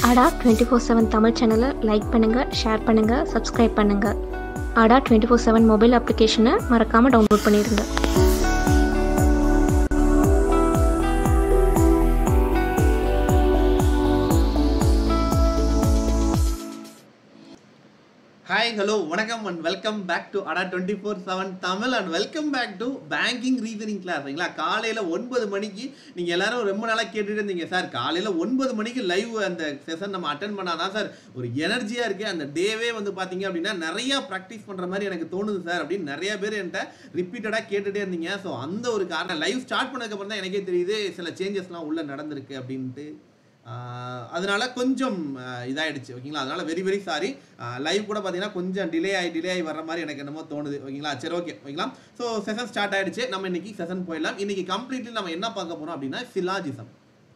அடா twenty four seven Tamil சேனலை like பண்ணுங்கள் ஷேர் பண்ணுங்கள் சப்ஸ்கிரைப் பண்ணுங்கள் அடா டுவெண்ட்டி ஃபோர் செவன் மொபைல் அப்ளிகேஷனை மறக்காமல் டவுன்லோட் பண்ணிடுங்க ஹாய் ஹலோ வணக்கம் and welcome back to Adda twenty four seven Tamil and welcome back to banking reasoning class சரிங்களா காலையில் ஒன்பது மணிக்கு நீங்கள் எல்லாரும் ரொம்ப நாளாக கேட்டுட்டு இருந்தீங்க சார் காலையில் ஒன்பது மணிக்கு லைவ் அந்த செஷன் நம்ம அட்டன் பண்ணாதான் சார் ஒரு எனர்ஜியாக இருக்குது அந்த டேவே வந்து பார்த்தீங்க அப்படின்னா நிறையா ப்ராக்டிஸ் பண்ணுற மாதிரி எனக்கு தோணுது சார் அப்படின்னு நிறைய பேர் என்கிட்ட ரிப்பீட்டடாக கேட்டுகிட்டே இருந்தீங்க ஸோ அந்த ஒரு காரணம் லைவ் ஸ்டார்ட் பண்ணதுக்கப்புறம் தான் எனக்கே தெரியுது சில சேஞ்சஸ்லாம் உள்ளே நடந்திருக்கு அப்படின்ட்டு ஆஹ் அதனால கொஞ்சம் ஆஹ் இதாயிடுச்சு ஓகேங்களா அதனால வெரி வெரி சாரி லைவ் கூட பார்த்தீங்கன்னா கொஞ்சம் டிலே ஆகி டிலே ஆகி வர மாதிரி எனக்கு என்னமோ தோணுது ஓகேங்களா சரி ஓகே ஓகேங்களா ஸோ செஷன் ஸ்டார்ட் ஆயிடுச்சு நம்ம இன்னைக்கு செஷன் போயிடலாம் இன்னைக்கு கம்ப்ளீட்லி நம்ம என்ன பார்க்க போறோம் அப்படின்னா சிலாஜிசம்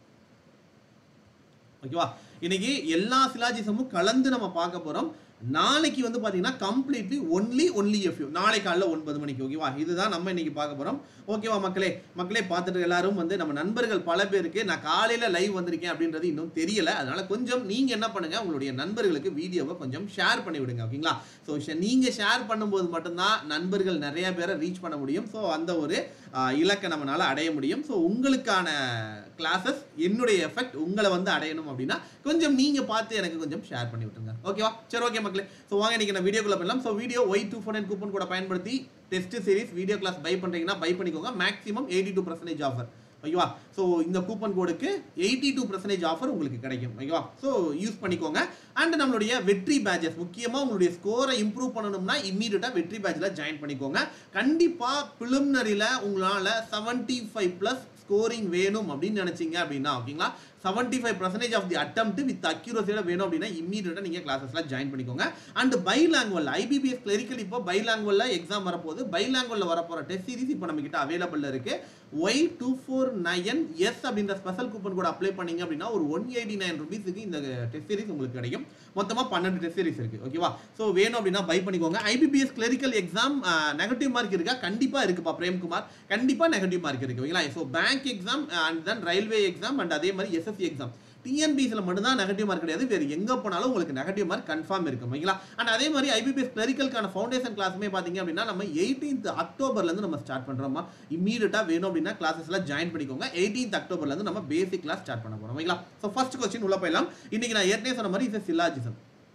ஓகேவா இன்னைக்கு எல்லா சிலாஜிசமும் கலந்து நம்ம பார்க்க போறோம் நாளைக்கு வந்து பார்த்தீங்கன்னா கம்ப்ளீட்லி ஒன்லி ஒன்லி எஃப் நாளை காலைல ஒன்பது மணிக்கு ஓகேவா இதுதான் நம்ம இன்னைக்கு பார்க்க போறோம் ஓகேவா மக்களே மக்களே பார்த்துட்டு எல்லாரும் வந்து நம்ம நண்பர்கள் பல பேருக்கு நான் காலையில லைவ் வந்திருக்கேன் அப்படின்றது இன்னும் தெரியல அதனால கொஞ்சம் நீங்க என்ன பண்ணுங்க உங்களுடைய நண்பர்களுக்கு வீடியோவை கொஞ்சம் ஷேர் பண்ணி விடுங்க ஓகேங்களா ஸோ நீங்க ஷேர் பண்ணும்போது மட்டும்தான் நண்பர்கள் நிறைய பேரை ரீச் பண்ண முடியும் ஸோ அந்த ஒரு ஆஹ், இலக்கை நம்மளால அடைய முடியும் ஸோ உங்களுக்கான கிளாஸஸ் என்னுடைய எஃபெக்ட் உங்களை வந்து அடையணும் அப்படின்னா கொஞ்சம் நீங்க பார்த்து எனக்கு கொஞ்சம் ஷேர் பண்ணி விட்டுருங்க ஓகேவா சரி ஓகே மக்களே ஸோ வாங்க இன்னைக்கு நான் வீடியோக்குள்ள பண்ணலாம் so video Y two four coupon கூட பயன்படுத்தி test series video class buy பண்றீங்கன்னா பை பண்ணிக்கோங்க maximum eighty two percentage offer ஓகேவா ஸோ இந்த கூப்பன் கோடுக்கு எயிட்டி டூ பர்சன்டேஜ் ஆஃபர் உங்களுக்கு கிடைக்கும் ஓகேவா ஸோ யூஸ் பண்ணிக்கோங்க அண்ட் நம்மளுடைய வெற்றி பேட்சஸ் முக்கியமாக உங்களுடைய ஸ்கோரை இம்ப்ரூவ் பண்ணணும்னா இம்மீடியட்டாக வெற்றி பேட்சில் ஜாயின் பண்ணிக்கோங்க கண்டிப்பாக ப்ரிலிமினரியில் உங்களால் செவன்ட்டி ஃபைவ் ப்ளஸ் ஸ்கோரிங் வேணும் அப்படின்னு நினைச்சீங்க அப்படின்னா ஓகேங்களா seventy five percentage of the attempt with அக்யூரஸியோட வேணும் அப்படின்னா இம்மீடியட்டாக நீங்கள் கிளாஸஸ்ல ஜாயின் பண்ணிக்கோங்க and bilingual IBPS clerical இப்போ பை லாங்குவல்ல எக்ஸாம் வரப்போகுது பை லாங்குவல்ல வரப்போகிற டெஸ்ட் சீரிஸ் இப்போ நம்ம கிட்ட அவைலபிள் இருக்கு Y two four nine S அப்படின்ற ஸ்பெஷல் கூப்பன் கூட அப்ளை பண்ணீங்க அப்படின்னா ஒரு ஒன் எயிட்டி நைன் ருபீஸுக்கு இந்த டெஸ்ட் சீரிஸ் உங்களுக்கு கிடைக்கும் மொத்தமாக பன்னெண்டு டெஸ்ட் சீரிஸ் இருக்கு ஓகேவா ஸோ வேணும் அப்படின்னா பை பண்ணிக்கோங்க IBPS clerical exam negative mark இருக்கா கண்டிப்பாக இருக்குப்பா பிரேம்குமார் கண்டிப்பாக நெகட்டிவ் மார்க் இருக்கு ஓகேங்களா so bank exam and then railway exam and அதே மாதிரி எஸ்எஸ்சி எக்ஸாம் டிஎன்பிஎஸ்ல மட்டும்தான் நெகட்டிவ் மார்க் கிடையாது வேறு எங்க போனாலும் உங்களுக்கு நெகட்டிவ் மார்க் கன்ஃபார்ம் இருக்கும் ஓகேங்களா அண்ட் அதே மாதிரி ஐபிபிஎஸ் கிளரிக்கலுக்கான ஃபவுண்டேஷன் கிளாஸுமே பார்த்தீங்க அப்படின்னா நம்ம எயிட்டீன்த் அக்டோபர்லேருந்து நம்ம ஸ்டார்ட் பண்ணுறோமா இம்மீடியட்டாக வேணும் அப்படின்னா கிளாஸஸ்ல ஜாயின் பண்ணிக்கோங்க எயிட்டீன்த் அக்டோபர்லேருந்து நம்ம பேசிக் கிளாஸ் ஸ்டார்ட் பண்ண போகிறோம் ஓகேங்களா ஸோ ஃபர்ஸ்ட் கொஸ்டின் உள்ள போயிடலாம் இன்னைக்கு நான் ஏற்கனவே சொன்ன மாதிரி இது சிலாஜிசம்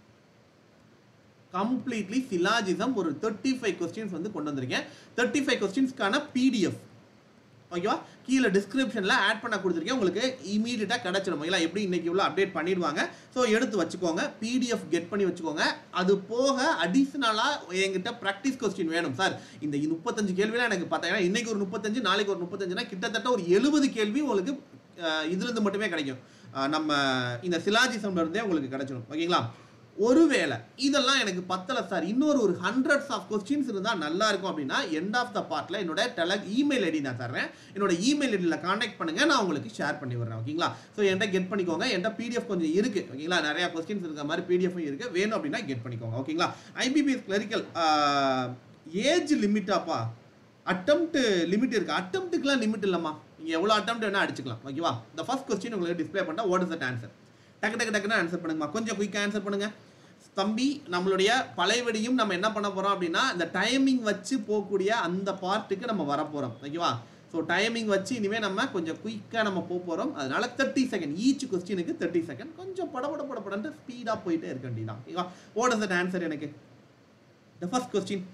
கம்ப்ளீட்லி சிலாஜிசம் ஒரு தேர்ட்டி ஃபைவ் கொஸ்டின்ஸ் வந்து கொண்டு வந்திருக்கேன் தேர்ட்டி ஃபைவ் கொஸ்டின்ஸ்க்கான பிடிஎஃப் ஓகேவா கீழே டிஸ்கிரிப்ஷனில் ஆட் பண்ண கொடுத்துருக்கேன் உங்களுக்கு இமீடியட்டாக கிடச்சிடும் ஓகேங்களா எப்படி இன்னைக்கு உள்ள அப்டேட் பண்ணிடுவாங்க ஸோ எடுத்து வச்சுக்கோங்க பிடிஎஃப் கெட் பண்ணி வச்சுக்கோங்க அது போக அடிஷ்னலாக என்கிட்ட ப்ராக்டிஸ் கொஸ்டின் வேணும் சார் இந்த முப்பத்தஞ்சு கேள்விலாம் எனக்கு பார்த்தீங்கன்னா இன்னைக்கு ஒரு முப்பத்தஞ்சு நாளைக்கு ஒரு முப்பத்தஞ்சுனா கிட்டத்தட்ட ஒரு எழுபது கேள்வி உங்களுக்கு அஹ், இதுலேருந்து மட்டுமே கிடைக்கும் அஹ், நம்ம இந்த சிலாஜிசம்ல இருந்தே உங்களுக்கு கிடைச்சிடும் ஓகேங்களா ஒருவேளை இதெல்லாம் எனக்கு பத்தல சார் இன்னொரு ஒரு ஹண்ட்ரட்ஸ் ஆஃப் கொஸ்டின்ஸ் இருந்தால் நல்லா இருக்கும் அப்படின்னா எண்ட் ஆஃப் த பார்ட்டில் என்னோட டெல இமெயில் ஐடி நான் தர்றேன் என்னோட இமெயில் ஐடியில் காண்டாக்ட் பண்ணுங்க நான் உங்களுக்கு ஷேர் பண்ணி விடுறேன் ஓகேங்களா ஸோ என்கிட்ட கெட் பண்ணிக்கோங்க என்கிட்ட பிடிஎஃப் கொஞ்சம் இருக்கு ஓகேங்களா நிறைய கொஸ்டின்ஸ் இருக்க மாதிரி பிடிஎஃப் இருக்கு வேணும் அப்படின்னா கெட் பண்ணிக்கோங்க ஓகேங்களா ஐபிபிஎஸ் கிளரிக்கல் ஏஜ் லிமிட்டாப்பா அட்டம்ப்ட் லிமிட் இருக்கு அட்டம்ப்ட்டுக்குலாம் லிமிட் இல்லைம்மா நீங்கள் எவ்வளோ அட்டம்ப்ட் வேணால் அடிச்சுக்கலாம் ஓகேவா இந்த ஃபர்ஸ்ட் கொஸ்டின் உங்களுக்கு டிஸ்ப்ளே பண்ணால் வாட் இஸ் தட் ஆன்சர் டக்கு டக்கு டக்குன்னு ஆன்சர் பண்ணுங்கம்மா கொஞ்சம் குயிக்காக ஆன்சர் பண்ணுங்க தம்பி நம்மளுடைய பழையபடியும் நம்ம என்ன பண்ண போறோம் அப்படின்னா இந்த டைமிங் வச்சு போகக்கூடிய அந்த பார்ட்டுக்கு நம்ம வர போறோம் ஓகேவா ஸோ டைமிங் வச்சு இனிமே நம்ம கொஞ்சம் குயிக்காக நம்ம போக போகிறோம் அதனால தேர்ட்டி செகண்ட் ஈச் கொஸ்டினுக்கு தேர்ட்டி செகண்ட் கொஞ்சம் படபட படப்படன்ட்டு ஸ்பீடாக போயிட்டே இருக்க வேண்டியதான் ஓகேவா வாட் இஸ் தட் ஆன்சர் எனக்கு த ஃபர்ஸ்ட் கொஸ்டின்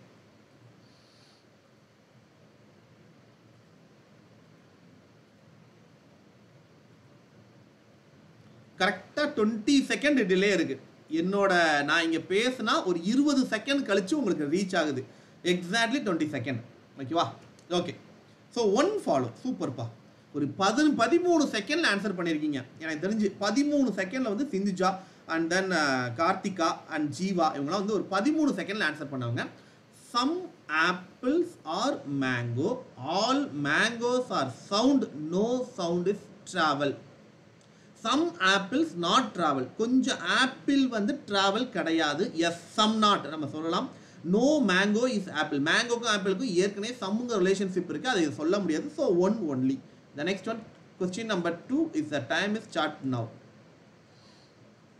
கரெக்டாக டுவெண்ட்டி செகண்ட் டிலே இருக்கு என்னோட நான் இங்கே பேசுனா ஒரு இருபது செகண்ட் கழிச்சு உங்களுக்கு ரீச் ஆகுது எக்ஸாக்ட்லி டுவெண்ட்டி செகண்ட் ஓகேவா ஓகே ஸோ ஒன் ஃபாலோ சூப்பர்ப்பா ஒரு பதி பதிமூணு செகண்ட்ல ஆன்சர் பண்ணியிருக்கீங்க எனக்கு தெரிஞ்சு பதிமூணு செகண்ட்ல வந்து Sindhuja and then Karthika and Jeeva இவங்களாம் வந்து ஒரு பதிமூணு செகண்ட்ல ஆன்சர் பண்ணவங்க some apples are mango all mangoes are sound no sound is travel some apples not travel கொஞ்சம் ஆப்பிள் வந்து ட்ராவல் கிடையாது எஸ் சம் நாட் நம்ம சொல்லலாம் நோ மேங்கோ இஸ் ஆப்பிள் மேங்கோக்கும் ஆப்பிளுக்கும் ஏற்கனவே சம்முங்க ரிலேஷன்ஷிப் இருக்குது அதை சொல்ல முடியாது so one only the next one question number two is the time is start now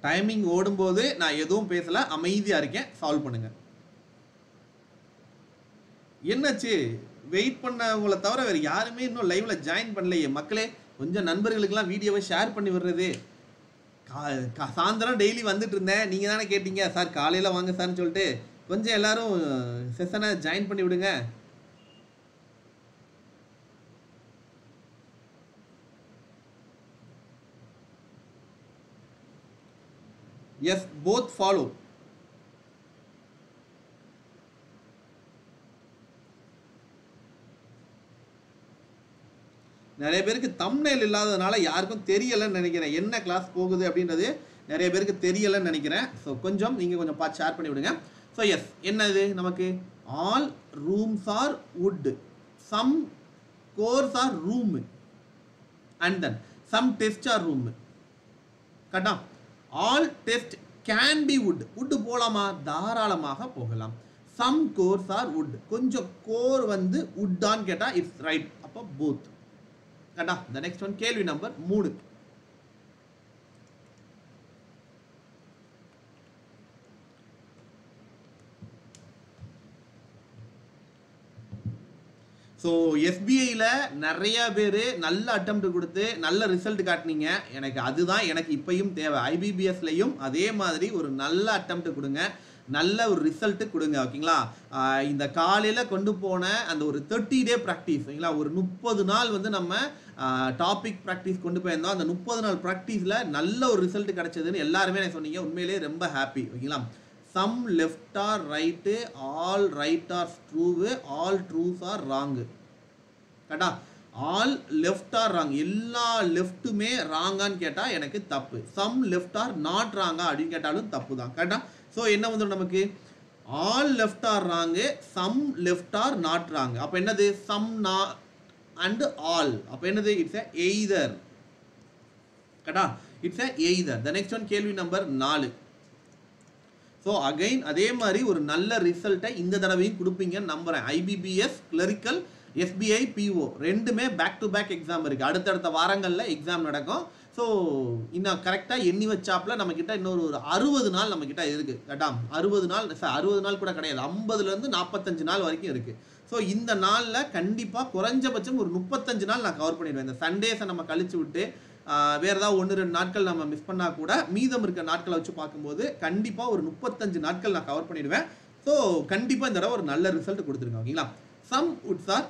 timing ஓடும்போது நான் எதுவும் பேசல அமைதியா இருக்கேன் சால்வ் பண்ணுங்க என்னாச்சு வெயிட் பண்ணவங்கள தவிர வேற யாருமே இன்னும் லைவ்ல ஜாயின் பண்ணலையே மக்களே கொஞ்சம் நண்பர்களுக்கெல்லாம் வீடியோவை ஷேர் பண்ணி விடுறது கா- கா- சாயந்தரம் டெய்லி வந்துட்டு இருந்தேன் நீங்க தானே கேட்டீங்க சார் காலையில வாங்க சார்னு சொல்லிட்டு கொஞ்சம் எல்லாரும் செஷனை ஜாயின் பண்ணி விடுங்க எஸ் போத் ஃபாலோ நிறைய பேருக்கு தம்ப்நெயில் இல்லாததுனால யாருக்கும் தெரியலைன்னு நினைக்கிறேன் என்ன கிளாஸ் போகுது அப்படின்றது நிறைய பேருக்கு தெரியலைன்னு நினைக்கிறேன் ஸோ கொஞ்சம் நீங்கள் கொஞ்சம் பார்த்து ஷேர் பண்ணி விடுங்க ஸோ எஸ் என்னது நமக்கு all rooms are wood some cores are room and then some test are room கரெக்டா all test can be wood wood போலாமா தாராளமாக போகலாம் சம் கோர்ஸ் ஆர் wood கொஞ்சம் கோர் வந்து வுட்டான்னு கேட்டால் இட்ஸ் ரைட் அப்போ போத் கரெக்டா த நெக்ஸ்ட் ஒன் கேள்வி நம்பர் மூணு ஸோ எஸ்பிஐயில் நிறைய பேர் நல்ல அட்டம்ப்ட் கொடுத்து நல்ல ரிசல்ட் காட்டினீங்க எனக்கு அதுதான் எனக்கு இப்பயும் தேவை ஐபிபிஎஸ்லையும் அதே மாதிரி ஒரு நல்ல அட்டம்ப்ட் கொடுங்க நல்ல ஒரு ரிசல்ட் கொடுங்க ஓகேங்களா ஆஹ் இந்த காலையில் கொண்டு போன அந்த ஒரு தேர்ட்டி டே ப்ராக்டிஸ் ஓகேங்களா ஒரு முப்பது நாள் வந்து நம்ம டாபிக் ப்ராக்டிஸ் கொண்டு போயிருந்தோம் அந்த முப்பது நாள் ப்ராக்டிஸில் நல்ல ஒரு ரிசல்ட் கிடைச்சதுன்னு எல்லாருமே எனக்கு சொன்னீங்க உண்மையிலேயே ரொம்ப ஹாப்பி ஓகேங்களா some left are right all right are true all trues are wrong கரெக்டா ஆல் லெஃப்ட் ஆர் ராங் எல்லா லெஃப்ட்டுமே ராங்கான்னு கேட்டால் எனக்கு தப்பு சம் லெஃப்ட் ஆர் நாட் ராங்கா அப்படின்னு கேட்டாலும் தப்பு தான் கரெக்டா ஸோ என்ன வந்துடும் நமக்கு all left are wrong some left are not wrong அப்போ என்னது சம் நா அண்ட் ஆல் அப்போ என்னது இட்ஸ் எ எய்தர் கரெக்டா it's a either the next one கேள்வி நம்பர் நாலு ஸோ அகைன் அதே மாதிரி ஒரு நல்ல ரிசல்ட்டை இந்த தடவையும் கொடுப்பீங்கன்னு நம்புறேன் ஐபிபிஎஸ் கிளரிக்கல் எஸ்பிஐ பிஓ ரெண்டுமே பேக் டு பேக் எக்ஸாம் இருக்குது அடுத்தடுத்த வாரங்களில் எக்ஸாம் நடக்கும் ஸோ இன்னும் கரெக்டாக எண்ணி வச்சாப்புல நம்மக்கிட்ட இன்னொரு ஒரு அறுபது நாள் நம்மக்கிட்ட இருக்குது கரெக்டா அறுபது நாள் சார் அறுபது நாள் கூட கிடையாது ஐம்பதுலேருந்து நாற்பத்தஞ்சு நாள் வரைக்கும் இருக்குது ஸோ இந்த நாளில் கண்டிப்பாக குறைஞ்சபட்சம் ஒரு முப்பத்தஞ்சு நாள் நான் கவர் பண்ணிடுவேன் இந்த சண்டேஸை நம்ம கழிச்சு விட்டு ஆஹ் வேற ஏதாவது ஒன்று ரெண்டு நாட்கள் நம்ம மிஸ் பண்ணா கூட மீதம் இருக்க நாட்களை வச்சு பார்க்கும்போது கண்டிப்பாக ஒரு முப்பத்தஞ்சு நாட்கள் நான் கவர் பண்ணிடுவேன் ஸோ கண்டிப்பாக இந்த தடவை ஒரு நல்ல ரிசல்ட் கொடுத்துருங்க ஓகேங்களா some woods are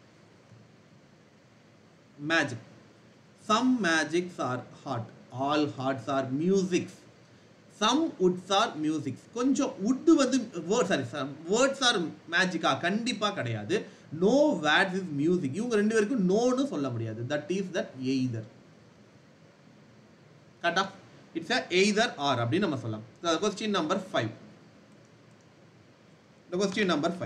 magic some magics are heart all hearts are musics some woods are musics கொஞ்சம் உட்டு வந்து வேர்ட் சாரி வேர்ட்ஸ் ஆர் மேஜிக்கா கண்டிப்பாக கிடையாது நோ வேர்ட்ஸ் இஸ் மியூசிக் இவங்க ரெண்டு பேருக்கும் நோன்னு சொல்ல முடியாது தட் இஸ் தட் எய்தர் கரெக்டா இட்ஸ் அ எய்தர் ஆர் அப்படின்னு நம்ம சொல்லலாம் question number five the question number 5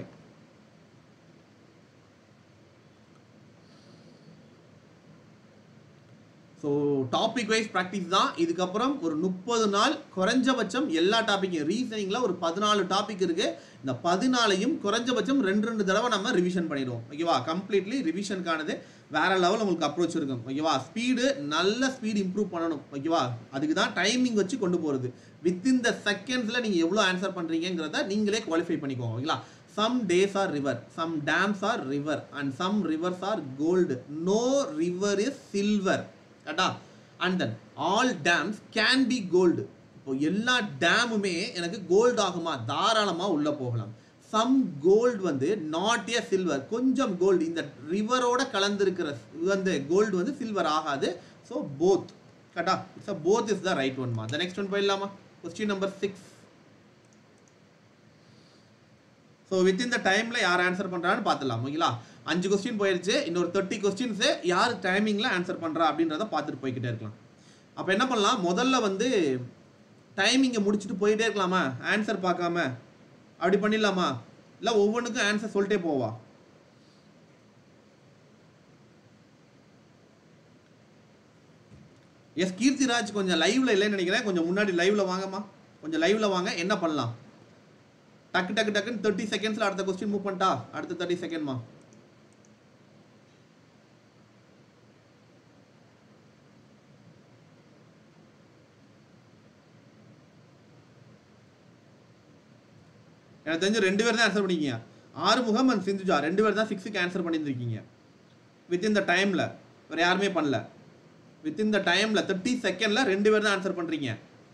so topic wise practice தான் இதுக்கப்புறம் ஒரு முப்பது நாள் குறைஞ்சபட்சம் எல்லா டாப்பிக்கும் ரீசனிங்கில் ஒரு பதினாலு டாபிக் இருக்குது இந்த பதினாலையும் குறைஞ்சபட்சம் ரெண்டு ரெண்டு தடவை நம்ம ரிவிஷன் பண்ணிடுவோம் ஓகேவா கம்ப்ளீட்லி ரிவிஷனுக்கானது வேற லெவல் உங்களுக்கு அப்ரோச் இருக்கும் ஓகேவா ஸ்பீடு நல்ல ஸ்பீடு இம்ப்ரூவ் பண்ணணும் ஓகேவா அதுக்கு தான் டைமிங் வச்சு கொண்டு போகிறது வித்தின் த செகண்ட்ஸில் நீங்கள் எவ்வளோ ஆன்சர் பண்ணுறீங்கிறத நீங்களே குவாலிஃபை பண்ணிக்கோங்க ஓகேங்களா some days are river some dams are river and some rivers are gold no river is silver கரெக்டா and then all dams can be gold இப்போ எல்லா டேமுமே எனக்கு கோல்டு ஆகுமா தாராளமாக உள்ளே போகலாம் சம் கோல்டு வந்து நாட் ஏ சில்வர் கொஞ்சம் கோல்டு இந்த ரிவரோட கலந்துருக்கிற வந்து கோல்டு வந்து சில்வர் ஆகாது ஸோ போத் கரெக்டா it's both is the right ஒன்மா த நெக்ஸ்ட் ஒன் போயிடலாமா question number six so within the டைமில் யார் ஆன்சர் பண்ணுறான்னு பார்த்துலாம் ஓகேங்களா அஞ்சு கொஸ்டின் போயிடுச்சு இன்னொரு தேர்ட்டி கொஸ்டின்ஸு யார் டைமிங்கில் ஆன்சர் பண்ணுறா அப்படின்றத பார்த்துட்டு போய்கிட்டே இருக்கலாம் அப்போ என்ன பண்ணலாம் முதல்ல வந்து டைமிங்கை முடிச்சுட்டு போயிட்டே இருக்கலாமா ஆன்சர் பார்க்காம அப்படி பண்ணிடலாமா இல்லை ஒவ்வொன்றுக்கும் ஆன்சர் சொல்லிட்டே போவா எஸ் கீர்த்திராஜ் கொஞ்சம் லைவ்ல இல்லைன்னு நினைக்கிறேன் கொஞ்சம் முன்னாடி லைவ்ல வாங்கம்மா கொஞ்சம் லைவ்ல வாங்க என்ன பண்ணலாம் டக்கு டக்கு டக்குன்னு தேர்ட்டி செகண்ட்ஸ்ல அடுத்த கொஸ்டின் மூவ் பண்ணிட்டா அடுத்த தேர்ட்டி செகண்ட்மா எனக்கு தெரிஞ்சு ரெண்டு பேர் தான் ஆன்சர் பண்ணிருக்கீங்க ஆறுமுகம் அண்ட் சிந்துஜா ரெண்டு பேர் தான் சிக்ஸுக்கு ஆன்சர் பண்ணியிருந்திருக்கீங்க வித்தின் த டைமில் வேறு யாருமே பண்ணல வித்தின் த டைமில் தேர்ட்டி செகண்டில் ரெண்டு பேர் தான் ஆன்சர் பண்ணுறீங்க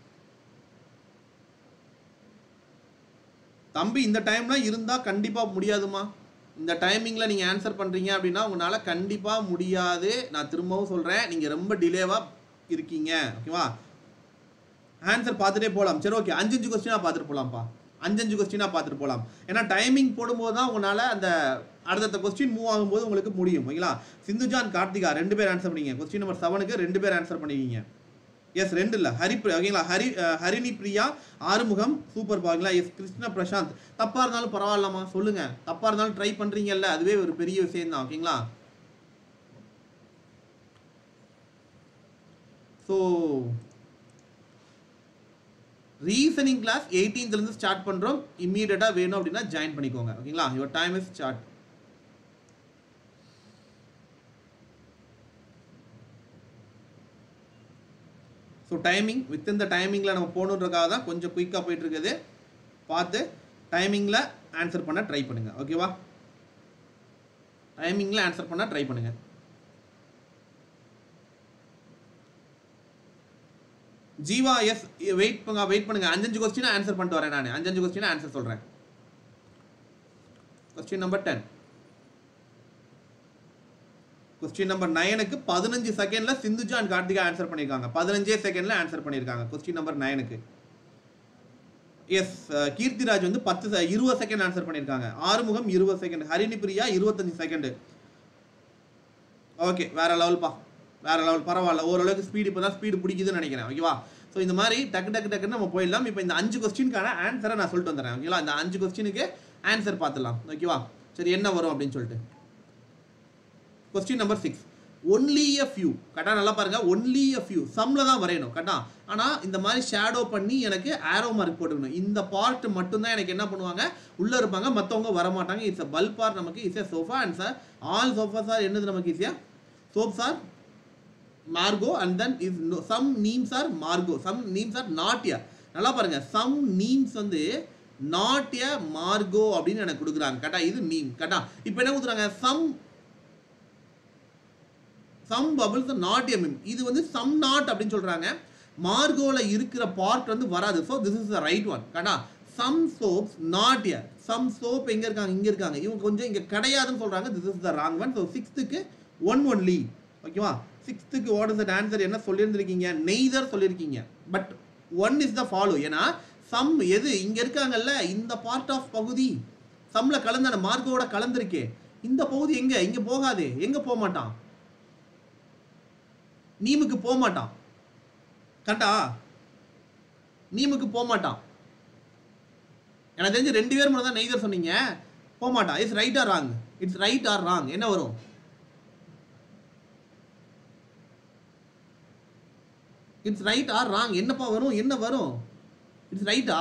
தம்பி இந்த டைம்லாம் இருந்தால் கண்டிப்பாக முடியாதுமா இந்த டைமிங்கில் நீங்கள் ஆன்சர் பண்ணுறீங்க அப்படின்னா உங்களால் கண்டிப்பாக முடியாது நான் திரும்பவும் சொல்கிறேன் நீங்கள் ரொம்ப டிலேவாக இருக்கீங்க ஓகேவா ஆன்சர் பார்த்துட்டே போகலாம் சரி ஓகே அஞ்சு அஞ்சு கொஸ்டினாக பார்த்துட்டு போகலாம்ப்பா அஞ்சு அஞ்சு கொஸ்டினாக பார்த்துட்டு போகலாம் ஏன்னா டைமிங் போடும்போது தான் உங்களால் அந்த அடுத்தடுத்த கொஸ்டின் மூவ் ஆகும்போது உங்களுக்கு முடியும் ஓகேங்களா சிந்துஜான் கார்த்திகா ரெண்டு பேர் ஆன்சர் பண்ணீங்க கொஸ்டின் நம்பர் செவனுக்கு ரெண்டு பேர் ஆன்சர் பண்ணிருக்கீங்க எஸ் ரெண்டு இல்லை ஹரி பிரியா ஓகேங்களா ஹரி அஹ், ஹரிணி பிரியா ஆறுமுகம் சூப்பர் பாங்களா எஸ் கிருஷ்ண பிரசாந்த் தப்பாக இருந்தாலும் பரவாயில்லம்மா சொல்லுங்க தப்பாக இருந்தாலும் ட்ரை பண்ணுறீங்கல்ல அதுவே ஒரு பெரிய விஷயம் தான் ஓகேங்களா ஸோ ரீசனிங் கிளாஸ் இருந்து ஸ்டார்ட் பண்ணுறோம் இம்மீடியட்டாக வேணும் அப்படின்னா ஜாயின் பண்ணிக்கோங்க ஓகேங்களா your time is start so timing within the டைமிங்கில் நம்ம போகணுன்றக்காக தான் கொஞ்சம் குயிக்காக போயிட்டு இருக்குது பார்த்து டைமிங்கில் ஆன்சர் பண்ண ட்ரை பண்ணுங்க ஓகேவா டைமிங்கில் ஆன்சர் பண்ண ட்ரை பண்ணுங்க ஜீவா எஸ் வெயிட் பண்ணுங்க வெயிட் பண்ணுங்க அஞ்சஞ்சு கொஸ்டின் ஆன்சர் பண்ணிட்டு வரேன் நான் அஞ்சஞ்சு கொஸ்டின் ஆன்சர் சொல்றேன் question number ten question number நைனுக்கு பதினஞ்சு செகண்ட்ல சிந்துஜா அண்ட் கார்த்திகா ஆன்சர் பண்ணியிருக்காங்க பதினஞ்சே செகண்ட்ல ஆன்சர் பண்ணியிருக்காங்க கொஸ்டின் நம்பர் நைனுக்கு எஸ் கீர்த்திராஜ் வந்து பத்து se- இருபது செகண்ட் ஆன்சர் பண்ணியிருக்காங்க ஆறுமுகம் இருபது செகண்ட் ஹரிணி பிரியா இருபத்தஞ்சு செகண்ட் ஓகே வேற லெவல்ப்பா வேற லெவல் பரவாயில்ல ஓரளவுக்கு ஸ்பீடு இப்போ தான் ஸ்பீடு பிடிக்குதுன்னு நினைக்கிறேன் ஓகேவா ஸோ இந்த மாதிரி டக்கு டக்கு டக்குன்னு நம்ம போயிடலாம் இப்போ இந்த அஞ்சு கொஸ்டினுக்கான ஆன்சரை நான் சொல்லிட்டு வந்துடுறேன் ஓகேவா இந்த அஞ்சு கொஸ்டினுக்கு ஆன்சர் பார்த்துடலாம் ஓகேவா சரி என்ன வரும் அப்படின்னு சொல்லிட்டு question number six only a few கரெக்டாக நல்லா பாருங்க ஒன்லி a few சம்மில் தான் வரையணும் கரெக்டா ஆனால் இந்த மாதிரி ஷேடோ பண்ணி எனக்கு ஆரோ மார்க் போட்டுக்கணும் இந்த பார்ட் மட்டும்தான் எனக்கு என்ன பண்ணுவாங்க உள்ளே இருப்பாங்க மற்றவங்க வர மாட்டாங்க இட்ஸ் அ பல் பார்ட் நமக்கு it's a sofa and chair all sofa chair என்னது நமக்கு ஈஸியாக soap chair Marco and then is some Nemos are Marco some Nemos are not yeah நல்லா பாருங்க சம் நீம்ஸ் வந்து நாட் ய மார்கோ அப்படின்னு எனக்கு கொடுக்குறாங்க கரெக்டா இது நீம் கரெக்டா இப்போ என்ன கொடுக்குறாங்க some some bubbles not a மிம் இது வந்து சம் நாட் அப்படின்னு சொல்றாங்க மார்கோல இருக்கிற பார்ட் வந்து வராது so this is the right one கரெக்டா some soaps not a some soap எங்க இருக்காங்க இங்க இருக்காங்க இவங்க கொஞ்சம் இங்க கிடையாதுன்னு சொல்றாங்க this is the wrong one so சிக்ஸ்த்துக்கு ஒன் ஒன்லி ஓகேவா சிக்ஸ்த்துக்கு வாட் இஸ் தட் ஆன்சர் என்ன சொல்லியிருந்திருக்கீங்க நெய்தர் சொல்லியிருக்கீங்க but one is the follow ஏன்னா சம் எது இங்க இருக்காங்கல்ல இந்த பார்ட் ஆஃப் பகுதி சம்ல கலந்தான மார்க்கோட கலந்திருக்கே இந்த பகுதி எங்க இங்க போகாதே எங்க போக மாட்டான் நீமுக்கு போக மாட்டான் கரெக்டா நீமுக்கு போக மாட்டான் எனக்கு தெரிஞ்சு ரெண்டு பேர் மட்டும் தான் நெய்தர் சொன்னீங்க போக மாட்டான் it's right or wrong it's right or wrong என்ன வரும் இட்ஸ் ரைட் ஆர் ராங் என்னப்பா வரும் என்ன வரும் இட்ஸ் ரைட்டா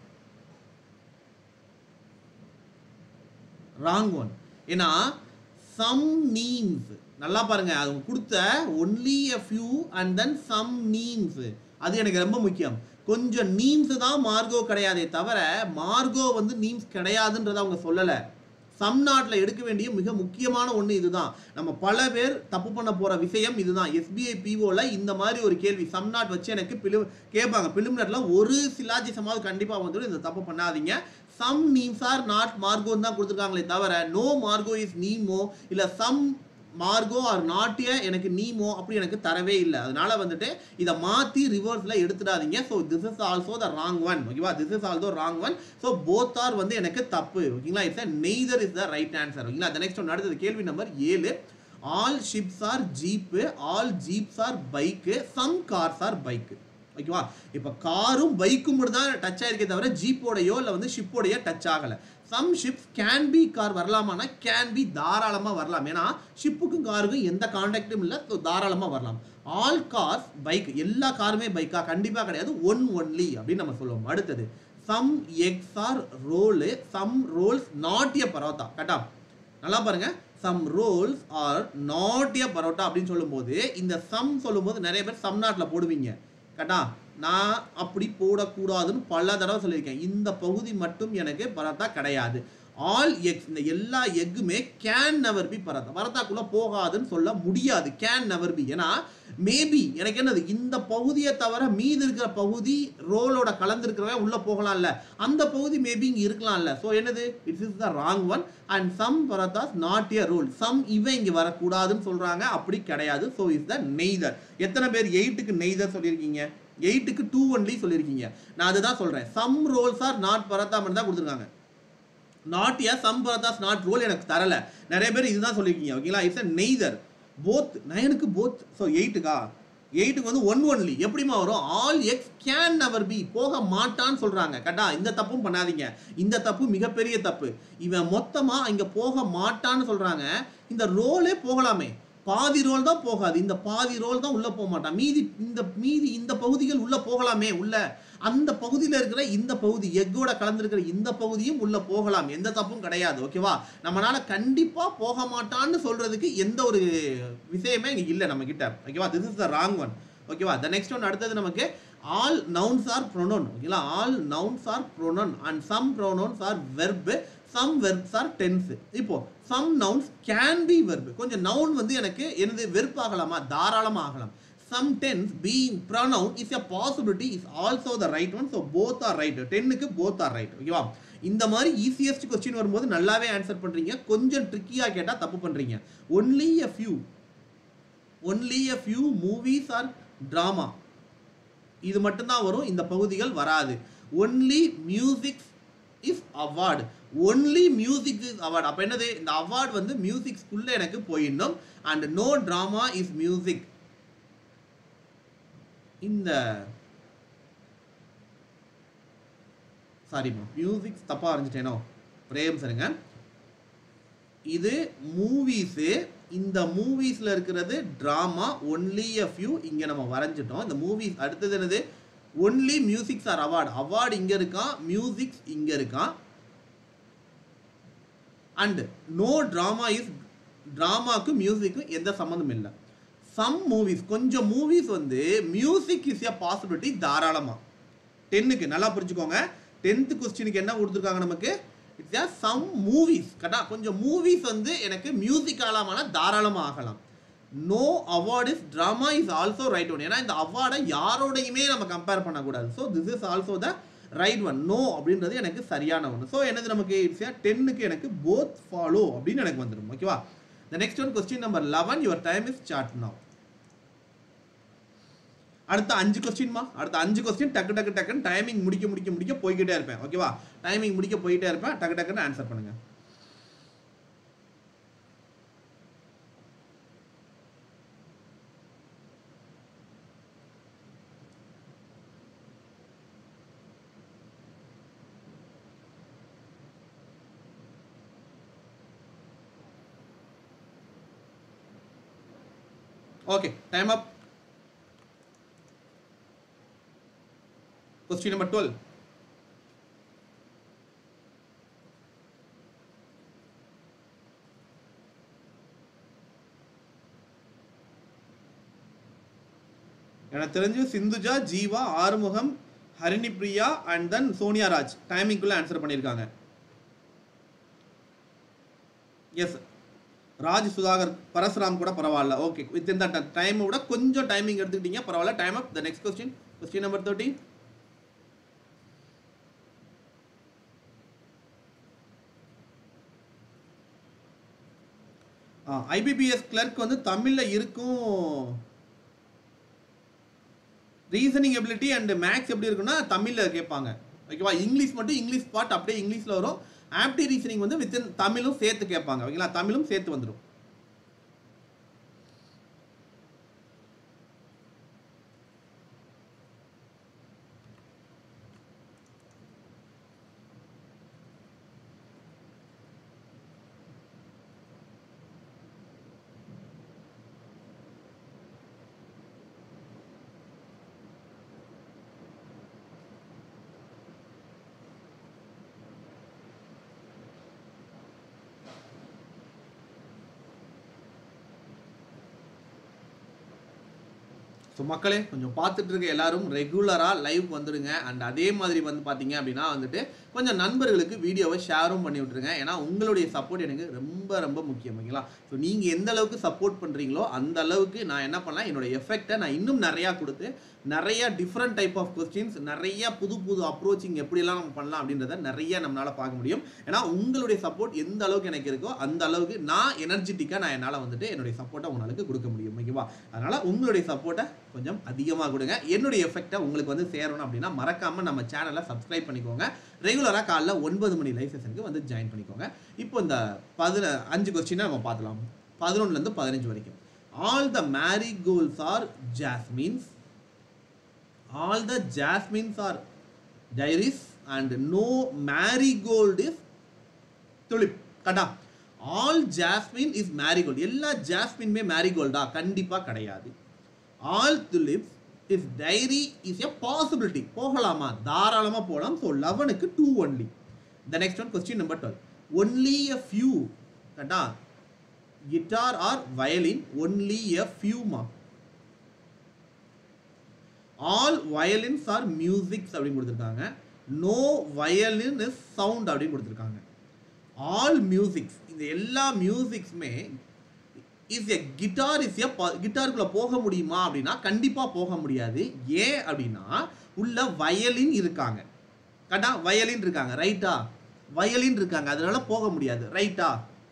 ராங் ஒன் ஏன்னா சம் நீம்ஸ் நல்லா பாருங்க அது கொடுத்த only a few and then some Nemos அது எனக்கு ரொம்ப முக்கியம் கொஞ்சம் நீம்ஸ் தான் மார்கோ கிடையாதே தவிர மார்கோ வந்து நீம்ஸ் கிடையாதுன்றதை அவங்க சொல்லலை சம் நாட்டில் எடுக்க வேண்டிய மிக முக்கியமான ஒன்று இதுதான் நம்ம பல பேர் தப்பு பண்ண போகிற விஷயம் இதுதான் எஸ்பிஐ பிஓவில் இந்த மாதிரி ஒரு கேள்வி சம் நாட் வச்சு எனக்கு பிலு கேட்பாங்க பிலிமினரில் ஒரு சிலாஜிசமாவது கண்டிப்பாக வந்துடும் இந்த தப்பு பண்ணாதீங்க சம் நீம்ஸ் ஆர் நாட் மார்கோன்னு தான் கொடுத்துருக்காங்களே தவிர நோ மார்கோ இஸ் நீமோ இல்லை சம் மார்கோ ஆர் நாட்டிய எனக்கு நீமோ அப்படி எனக்கு தரவே இல்லை அதனால வந்துட்டு இதை மாற்றி ரிவர்ஸில் எடுத்துடாதீங்க so this is also the wrong one ஓகேவா this is also wrong one so both are வந்து எனக்கு தப்பு ஓகேங்களா it's neither is the right answer ஓகேங்களா அந்த நெக்ஸ்ட் ஒன்று அடுத்தது கேள்வி நம்பர் ஏழு all ships are jeep all jeeps are bike some cars are bike ஓகேவா இப்போ காரும் பைக்கும் மட்டும் தான் டச் ஆயிருக்கே தவிர ஜீப்போடையோ இல்லை வந்து ஷிப்போடையோ டச் ஆகலை some ships can be car வரலாமானா கேன் பி தாராளமாக வரலாம் ஏன்னா ஷிப்புக்கும் காருக்கும் எந்த கான்டாக்டும் இல்லை ஸோ தாராளமாக வரலாம் ஆல் கார்ஸ் பைக் எல்லா காருமே பைக்கா கண்டிப்பாக கிடையாது ஒன் ஒன்லி அப்படின்னு நம்ம சொல்லுவோம் அடுத்தது some eggs are roll some rolls not a parotta கரெக்டா நல்லா பாருங்க some rolls are not a parotta அப்படின்னு சொல்லும்போது இந்த சம் சொல்லும்போது நிறைய பேர் சம் நாட்டில் போடுவீங்க கரெக்டா நான் அப்படி போடக்கூடாதுன்னு பல தடவை சொல்லியிருக்கேன் இந்த பகுதி மட்டும் எனக்கு பரத்தா கிடையாது ஆல் எக்ஸ் இந்த எல்லா எக்குமே கேன் நெவர் பி பரத்தா பரத்தாக்குள்ள போகாதுன்னு சொல்ல முடியாது கேன் நெவர் பி ஏன்னா மேபி எனக்கு என்னது இந்த பகுதியை தவிர மீதி இருக்கிற பகுதி ரோலோட கலந்துருக்கிறவன் உள்ள போகலாம்ல அந்த பகுதி மேபி இங்க இருக்கலாம்ல ஸோ என்னது it's is the wrong one and some parathas not a rule some இவன் இங்க வரக்கூடாதுன்னு சொல்றாங்க அப்படி கிடையாது ஸோ இஸ் த நெய்தர் எத்தனை பேர் எயிட்டுக்கு நெய்தர் சொல்லியிருக்கீங்க எயிட்டுக்கு டூ ஒன்லி சொல்லியிருக்கீங்க நான் அதுதான் சொல்றேன் some rolls are not paratha மட்டும் தான் கொடுத்துருக்காங்க not a some parathas not roll எனக்கு தரல நிறைய பேர் இதுதான் சொல்லியிருக்கீங்க ஓகேங்களா இட்ஸ் அ நெய்தர் போத் நயனுக்கு போத் ஸோ எயிட்டுக்கா எயிட்டுக்கு வந்து ஒன் ஒன்லி எப்படிமா வரும் all eggs can never be போக மாட்டான்னு சொல்றாங்க கரெக்டா இந்த தப்பும் பண்ணாதீங்க இந்த தப்பு மிகப்பெரிய தப்பு இவன் மொத்தமா இங்க போக மாட்டான்னு சொல்றாங்க இந்த ரோலே போகலாமே பாதி ரோல் தான் போகாது இந்த பாதி ரோல் தான் உள்ள போக மாட்டான் மீதி இந்த மீதி இந்த பகுதிகள் உள்ள போகலாமே உள்ள அந்த பகுதியில் இருக்கிற இந்த பகுதி எக்கோட கலந்துருக்கிற இந்த பகுதியும் உள்ள போகலாம் எந்த தப்பும் கிடையாது ஓகேவா நம்மளால கண்டிப்பா போக மாட்டான்னு சொல்றதுக்கு எந்த ஒரு விஷயமே இங்க இல்லை நம்ம கிட்ட ஓகேவா this is the wrong one ஓகேவா த நெக்ஸ்ட் ஒன் அடுத்தது நமக்கு ஆல் நவுன்ஸ் ஆர் ப்ரொனோன் ஓகேங்களா all nouns are pronoun and some pronouns are verb some verbs are tense இப்போ some nouns can be verb கொஞ்சம் நவுன் வந்து எனக்கு எனது verb ஆகலாமா தாராளமா ஆகலாம் some tense being pronoun is a possibility is also the right one so both are right டென்னுக்கு both are right ஓகேவா இந்த மாதிரி ஈஸியஸ்ட் கொஸ்டின் வரும்போது நல்லாவே ஆன்சர் பண்றீங்க கொஞ்சம் ட்ரிக்கியா கேட்டா தப்பு பண்றீங்க only a few only a few movies are drama இது மட்டும்தான் வரும் இந்த பகுதிகள் வராது only music is award only music is award அப்போ என்னது இந்த அவார்டு வந்து மியூசிக்ஸ்குள்ளே எனக்கு போயிடணும் and no drama is music இந்த சாரிம்மா மியூசிக் தப்பா அறிஞ்சிட்டேனோ பிரேம் சரிங்க இது மூவிஸு இந்த மூவிஸ்ல இருக்கிறது ட்ராமா ஒன்லி a few இங்க நம்ம வரைஞ்சிட்டோம் இந்த மூவிஸ் அடுத்தது என்னது only musics are award award இங்க இருக்கான் மியூசிக்ஸ் இங்க இருக்கான் அண்ட் நோ ட்ராமா இஸ் ட்ராமாக்கும் மியூசிக்கும் எந்த சம்மந்தம் இல்லை சம் மூவிஸ் கொஞ்சம் மூவிஸ் வந்து மியூசிக் இஸ் எ பாசிபிலிட்டி தாராளமா டென்னுக்கு நல்லா புரிஞ்சுக்கோங்க டென்த்து கொஸ்டினுக்கு என்ன கொடுத்துருக்காங்க நமக்கு இட்ஸ் ஏ சம் மூவிஸ் கரெக்டா கொஞ்சம் மூவிஸ் வந்து எனக்கு மியூசிக் ஆகலாமான தாராளமாக ஆகலாம் no award is drama is also right one ஏன்னா இந்த அவார்டை யாரோடையுமே நம்ம கம்பேர் பண்ணக்கூடாது so this is also the right one no அப்படின்றது எனக்கு சரியான ஒன்று ஸோ என்னது நமக்கு இட்ஸ் ஏ டென்னுக்கு எனக்கு போத் ஃபாலோ அப்படின்னு எனக்கு வந்துடும் ஓகேவா the next one question number eleven your time is start now அடுத்த அஞ்சு கொஸ்டின்மா அடுத்த அஞ்சு கொஸ்டின் டக்கு டக்கு டக்குன்னு டைமிங் முடிக்க முடிக்க முடிக்க போய்கிட்டே இருப்பேன் ஓகேவா டைமிங் முடிக்க போயிட்டே இருப்பேன் டக்கு டக்குன்னு ஆன்சர் பண்ணுங்க okay time up Question number 12. எனக்கு தெரிஞ்சு சிந்துஜா ஜீவா ஆறுமுகம் ஹரிணி பிரியா அண்ட் தென் சோனியா ராஜ் டைமிங்குள்ள ஆன்சர் பண்ணியிருக்காங்க எஸ் ராஜ் சுதாகர் பரசுராம் கூட பரவாயில்ல ஓகே வித் இன் தட் டைமை விட கொஞ்சம் டைமிங் எடுத்துக்கிட்டீங்க பரவாயில்ல time up the next question question number thirteen IBPS clerk வந்து தமிழில் இருக்கும் ரீசனிங் எபிலிட்டி அண்ட் மேக்ஸ் எப்படி இருக்குன்னா தமிழில் கேட்பாங்க ஓகேவா இங்கிலீஷ் மட்டும் இங்கிலீஷ் பார்ட் அப்படியே இங்கிலீஷில் வரும் ஆப்டி ரீசனிங் வந்து வித்தின் தமிழும் சேர்த்து கேட்பாங்க ஓகேங்களா தமிழும் சேர்த்து வந்துடும் ஸோ மக்களே கொஞ்சம் பார்த்துட்டு இருக்க எல்லாரும் ரெகுலராக லைவ் வந்துடுங்க அண்ட் அதே மாதிரி வந்து பார்த்தீங்க அப்படின்னா வந்துட்டு கொஞ்சம் நண்பர்களுக்கு வீடியோவை ஷேரும் பண்ணி விட்ருங்க ஏன்னா உங்களுடைய சப்போர்ட் எனக்கு ரொம்ப ரொம்ப முக்கியம் ஓகேங்களா ஸோ நீங்கள் எந்த அளவுக்கு சப்போர்ட் பண்ணுறீங்களோ அந்த அளவுக்கு நான் என்ன பண்ணலாம் என்னோட எஃபெக்டை நான் இன்னும் நிறையா கொடுத்து நிறைய டிஃப்ரெண்ட் டைப் ஆஃப் கொஸ்டின்ஸ் நிறைய புது புது அப்ரோச்சிங் எப்படிலாம் நம்ம பண்ணலாம் அப்படின்றத நிறைய நம்மளால் பார்க்க முடியும் ஏன்னா உங்களுடைய சப்போர்ட் எந்த அளவுக்கு எனக்கு இருக்கோ அந்த அளவுக்கு நான் எனர்ஜெட்டிக்காக நான் என்னால் வந்துட்டு என்னுடைய சப்போர்ட்டை உங்களுக்கு கொடுக்க முடியும் ஓகேவா அதனால் உங்களுடைய சப்போர்ட்டை கொஞ்சம் அதிகமாக கொடுங்க என்னுடைய எஃபெக்டை உங்களுக்கு வந்து சேரணும் அப்படின்னா மறக்காமல் நம்ம சேனலை சப்ஸ்கிரைப் பண்ணிக்கோங்க ரெகுலராக காலைல ஒன்பது மணி லைவ் செஷனுக்கு வந்து ஜாயின் பண்ணிக்கோங்க இப்போ இந்த பதின அஞ்சு கொஸ்டினை நம்ம பார்க்கலாம் பதினொன்றுலேருந்து பதினஞ்சு வரைக்கும் all the marigolds are jasmines all the jasmines are iris and no marigold is tulip கட்டா ஆல் ஜாஸ்மின் இஸ் மேரிகோல்டு எல்லா ஜாஸ்மின்மே மேரிகோல்டா கண்டிப்பா கிடையாது all tulips is dairy is a possibility போகலாமா தாராளமா போகலாம் ஸோ லெவனுக்கு two only the next one question number twelve only a few கட்டா guitar are violin only a ஃபியூமா ஆல் வயலின்ஸ் ஆர் மியூசிக்ஸ் அப்படின்னு கொடுத்துருக்காங்க நோ வயலின் இஸ் சவுண்ட் அப்படின்னு கொடுத்துருக்காங்க ஆல் மியூசிக்ஸ் இந்த எல்லா மியூசிக்ஸுமே is a guitar is a கிட்டாருக்குள்ளே போக முடியுமா அப்படின்னா கண்டிப்பாக போக முடியாது ஏன் அப்படின்னா உள்ள வயலின் இருக்காங்க கரெக்டா வயலின் இருக்காங்க ரைட்டா வயலின் இருக்காங்க அதனால போக முடியாது ரைட்டா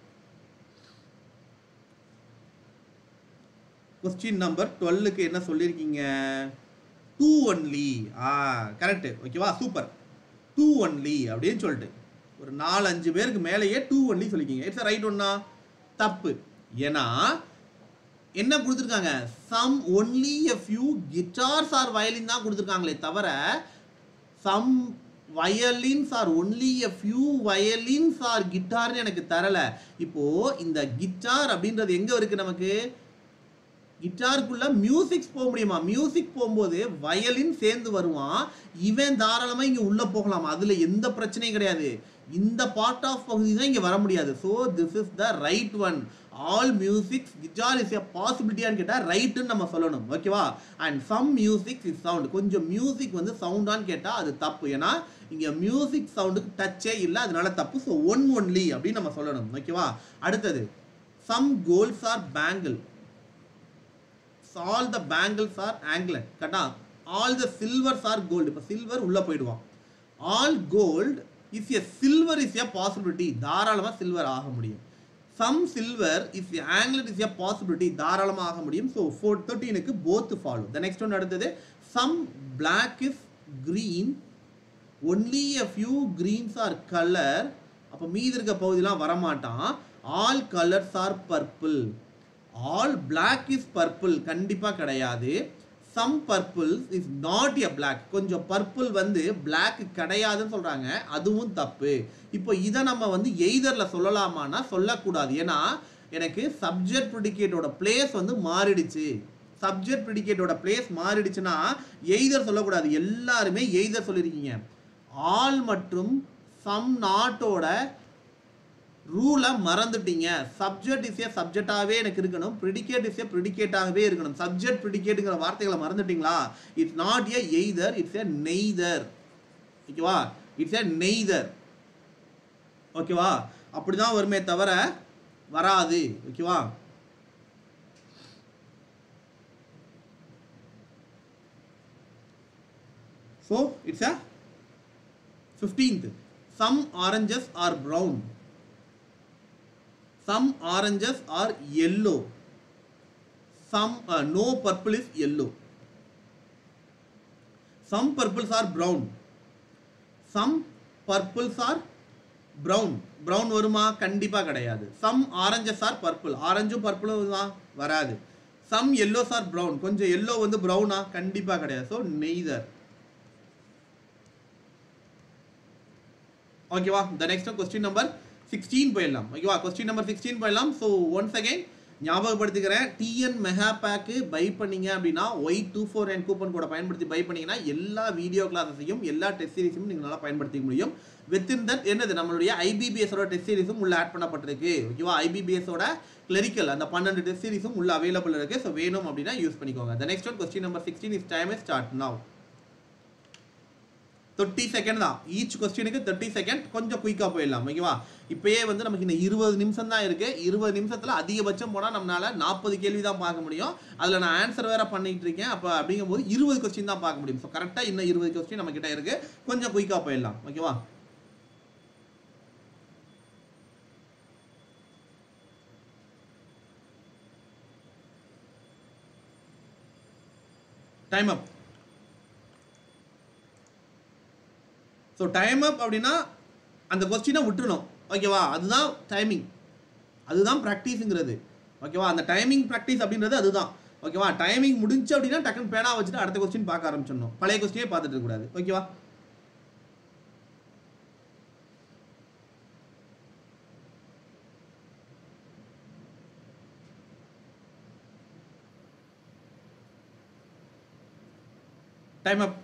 கொஸ்டின் நம்பர் டுவெல்லுக்கு என்ன சொல்லியிருக்கீங்க டூ ஒன்லி ஆ கரெக்டு ஓகேவா சூப்பர் டூ ஒன்லி அப்படின்னு சொல்லிட்டு ஒரு நாலு அஞ்சு பேருக்கு மேலேயே டூ ஒன்லி சொல்லிக்கிங்க இட்ஸ் ரைட் ஒன்னா தப்பு ஏன்னா என்ன கொடுத்துருக்காங்க some only a few guitars are violin தான் கொடுத்துருக்காங்களே தவிர some violins are only a few violins are கிட்டார்னு எனக்கு தரல இப்போ இந்த கிட்டார் அப்படின்றது எங்க இருக்கு நமக்கு கிட்டாருக்குள்ள மியூசிக்ஸ் போக முடியுமா மியூசிக் போகும்போது வயலின் சேர்ந்து வருவான் இவன் தாராளமாக இங்கே உள்ளே போகலாம் அதில் எந்த பிரச்சனையும் கிடையாது இந்த பார்ட் ஆஃப் பகுதி தான் இங்கே வர முடியாது so this is the right one all musics guitar is a பாசிபிலிட்டியான்னு கேட்டால் ரைட்டுன்னு நம்ம சொல்லணும் ஓகேவா and some music is sound கொஞ்சம் மியூசிக் வந்து சவுண்டான்னு கேட்டால் அது தப்பு ஏன்னா இங்கே மியூசிக் சவுண்டுக்கு டச்சே இல்லை அதனால தப்பு ஸோ ஒன் ஒன்லி அப்படின்னு நம்ம சொல்லணும் ஓகேவா அடுத்தது some golds are bangle all the bangles are anklet கரெக்டா all the silvers are gold இப்போ சில்வர் உள்ளே போயிடுவான் all gold is a silver is a possibility தாராளமாக சில்வர் ஆக முடியும் some silver is anklet is a possibility தாராளமாக ஆக முடியும் ஸோ ஃபோர் தேர்ட்டீனுக்கு both follow the next one அடுத்தது some black is green only a few greens are colour அப்போ மீதி இருக்க பகுதியெலாம் வரமாட்டான் all colours are purple all black is purple கண்டிப்பாக கிடையாது some purples is not a black கொஞ்சம் பர்பிள் வந்து பிளாக் கிடையாதுன்னு சொல்கிறாங்க அதுவும் தப்பு இப்போ இதை நம்ம வந்து எய்தரில் சொல்லலாமான்னா சொல்லக்கூடாது ஏன்னா எனக்கு சப்ஜெக்ட் ப்ரிடிகேட்டோட பிளேஸ் வந்து மாறிடுச்சு சப்ஜெக்ட் ப்ரிடிகேட்டோட பிளேஸ் மாறிடுச்சுன்னா எய்தர் சொல்லக்கூடாது எல்லாருமே எய்தர் சொல்லியிருக்கீங்க ஆல் மற்றும் சம் நாட்டோட ரூலை மறந்துட்டீங்க சப்ஜெக்ட் இஸ் ஏ சப்ஜெக்டாகவே எனக்கு இருக்கணும் ப்ரிடிகேட் இஸ் ஏ ப்ரிடிகேட்டாகவே இருக்கணும் சப்ஜெக்ட் ப்ரிடிகேட்டுங்கிற வார்த்தைகளை மறந்துட்டீங்களா it's not a either it's a neither ஓகேவா இட்ஸ் ஏ நெய்தர் ஓகேவா அப்படிதான் வருமே தவிர வராது ஓகேவா so it's a fifteenth some oranges are brown some oranges are yellow some uh, no purple is yellow some purples are brown some purples are brown brown வருமா கண்டிப்பா கிடையாது some oranges are purple ஆரஞ்சும் பர்பிளும் தான் வராது some yellows are brown கொஞ்சம் yellow வந்து ப்ரௌனா கண்டிப்பா கிடையாது so neither ஓகேவா the next question number sixteen போயிடலாம் ஓகேவா கொஸ்டின் நம்பர் சிக்ஸ்டீன் போயிடலாம் ஸோ ஒன்ஸ் அகைன் ஞாபகப்படுத்திக்கிறேன் டிஎன் மெகா பேக்கு பை பண்ணீங்க அப்படின்னா Y two four nine coupon கூட பயன்படுத்தி பை பண்ணீங்கன்னா எல்லா வீடியோ கிளாஸஸையும் எல்லா டெஸ்ட் சீரிஸும் நீங்கள் நல்லா பயன்படுத்திக்க முடியும் வித்தின் தட் என்னது நம்மளுடைய ஐபிபிஎஸோட டெஸ்ட் சீரிஸும் உள்ள ஆட் பண்ணப்பட்டிருக்கு ஓகேவா ஐபிபிஎஸோட கிளரிக்கல் அந்த பன்னெண்டு டெஸ்ட் சீரிஸும் உள்ள அவைலபிள் இருக்கு ஸோ வேணும் அப்படின்னா யூஸ் பண்ணிக்கோங்க the next one question number sixteen is time start now thirty second தான் ஈச் கொஸ்டினுக்கு தேர்ட்டி செகண்ட் கொஞ்சம் குயிக்காக போயிடலாம் ஓகேவா இப்பயே வந்து நமக்கு இந்த இருபது நிமிஷம் தான் இருக்கு இருபது நிமிஷத்தில் அதிகபட்சம் போனால் நம்மளால நாற்பது கேள்வி தான் பார்க்க முடியும் அதில் நான் ஆன்சர் வேற பண்ணிட்டு இருக்கேன் அப்போ அப்படிங்கும்போது இருபது கொஸ்டின் தான் பார்க்க முடியும் ஸோ கரெக்டாக இன்னும் இருபது கொஸ்டின் நம்ம கிட்ட இருக்கு கொஞ்சம் குயிக்காக போயிடலாம் ஓகேவா time up so time up அப்படின்னா அந்த கொஸ்டினை விட்டுறணும் ஓகேவா அதுதான் டைமிங் அதுதான் ப்ராக்டிஸுங்கிறது ஓகேவா அந்த டைமிங் ப்ராக்டிஸ் அப்படின்றது அதுதான் ஓகேவா டைமிங் முடிஞ்சு அப்படின்னா டக்குன்னு பேனா வச்சுட்டு அடுத்த கொஸ்டின் பார்க்க ஆரம்பிச்சிடணும் பழைய கொஸ்டினே பார்த்துட்டு இருக்கக்கூடாது ஓகேவா time up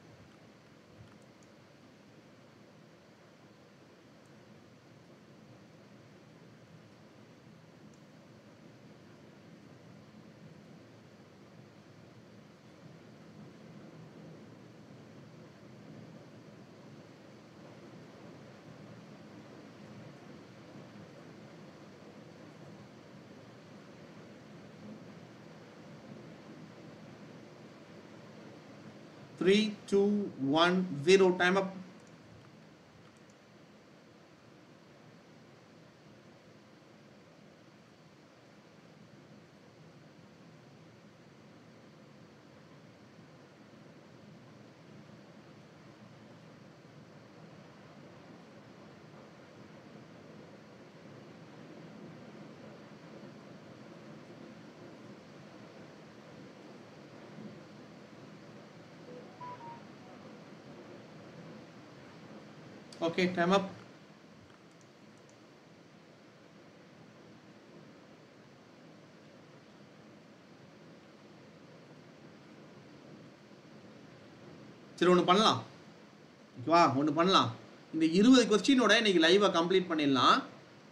three two one zero time up okay time up சரி ஒன்று பண்ணலாம் ஓகேவா ஒன்று பண்ணலாம் இந்த இருபது கொஸ்டினோட இன்னைக்கு லைவை கம்ப்ளீட் பண்ணிடலாம்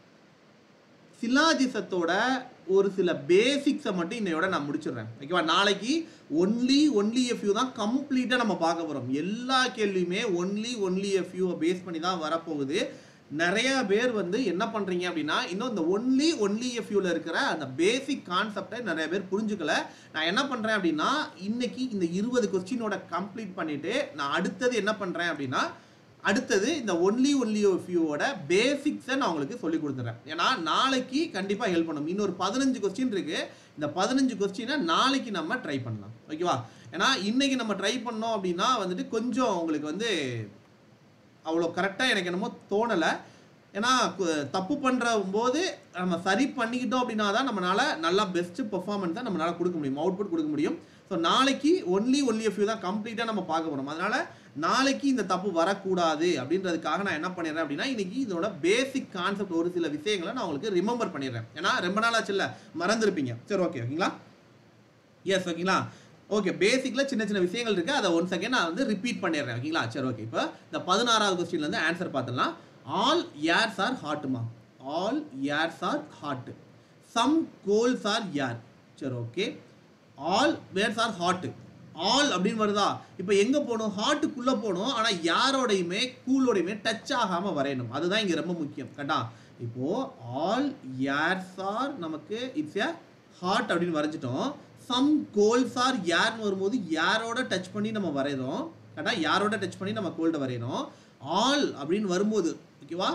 சிலாஜிசத்தோட ஒரு சில பேசிக்ஸை மட்டும் இன்னையோட நான் முடிச்சிடுறேன் ஓகேவா நாளைக்கு ஒன்லி ஒன்லி எ ஃபியூ தான் கம்ப்ளீட்டாக நம்ம பார்க்க போகிறோம் எல்லா கேள்வியுமே ஒன்லி ஒன்லி எ ஃபியூவை பேஸ் பண்ணி தான் வரப்போகுது நிறைய பேர் வந்து என்ன பண்ணுறீங்க அப்படின்னா இன்னும் இந்த ஒன்லி ஒன்லி எ ஃபியூவில் இருக்கிற அந்த பேசிக் கான்செப்டை நிறைய பேர் புரிஞ்சுக்கல நான் என்ன பண்ணுறேன் அப்படின்னா இன்னைக்கு இந்த இருபது கொஸ்டினோட கம்ப்ளீட் பண்ணிவிட்டு நான் அடுத்தது என்ன பண்ணுறேன் அப்படின்னா அடுத்தது இந்த ஒன்லி ஒன்லி ஃபியூவோட பேசிக்ஸை நான் உங்களுக்கு சொல்லி கொடுத்துறேன் ஏன்னா நாளைக்கு கண்டிப்பாக ஹெல்ப் பண்ணும் இன்னொரு பதினஞ்சு கொஸ்டின் இருக்கு இந்த பதினஞ்சு கொஸ்டினை நாளைக்கு நம்ம ட்ரை பண்ணலாம் ஓகேவா ஏன்னா இன்னைக்கு நம்ம ட்ரை பண்ணோம் அப்படின்னா வந்துட்டு கொஞ்சம் உங்களுக்கு வந்து அவ்வளோ கரெக்டாக எனக்கு என்னமோ தோணலை ஏன்னா கு- தப்பு பண்ணுற போது நம்ம சரி பண்ணிக்கிட்டோம் அப்படின்னா தான் நம்மளால நல்லா பெஸ்ட் பெர்ஃபார்மன்ஸை நம்மளால கொடுக்க முடியும் அவுட்புட் கொடுக்க முடியும் ஸோ நாளைக்கு ஒன்லி ஒன்லி ஃபியூ தான் கம்ப்ளீட்டாக நம்ம பார்க்க போகிறோம் அதனால நாளைக்கு இந்த தப்பு வரக்கூடாது அப்படின்றதுக்காக நான் என்ன பண்ணிடுறேன் அப்படின்னா இன்னைக்கு இதோட பேசிக் கான்செப்ட் ஒரு சில விஷயங்களை நான் உங்களுக்கு ரிமெம்பர் பண்ணிடுறேன் ஏன்னா ரொம்ப நாள் ஆச்சுல்ல மறந்துருப்பீங்க சரி ஓகே ஓகேங்களா எஸ் ஓகேங்களா ஓகே பேசிக்கில் சின்ன சின்ன விஷயங்கள் இருக்கு அதை ஒன் செகண்ட் நான் வந்து ரிப்பீட் பண்ணிடுறேன் ஓகேங்களா சரி ஓகே இப்போ இந்த பதினாறாவது கொஸ்டின்லேருந்து ஆன்சர் பார்த்துடலாம் ஆல் ஏர்ஸ் ஆர் ஹாட்டுமா all airs are hot some golds are air சரி okay all wares are hot all அப்படின்னு வருதா இப்போ எங்கே போகணும் ஹாட்டுக்குள்ளே போகணும் ஆனால் யாரோடையுமே கூலோடையுமே டச் ஆகாமல் வரையணும் அதுதான் இங்கே ரொம்ப முக்கியம் கரெக்டா இப்போது ஆல் ஏர்ஸ் ஆர் நமக்கு இட்ஸ் எ ஹார்ட் அப்படின்னு வரைஞ்சிட்டோம் சம் கோல்ஸ் ஆர் யார்னு வரும்போது யாரோட டச் பண்ணி நம்ம வரைகிறோம் கரெக்டாக யாரோட டச் பண்ணி நம்ம கோல்டை வரைகிறோம் ஆல் அப்படின்னு வரும்போது ஓகேவா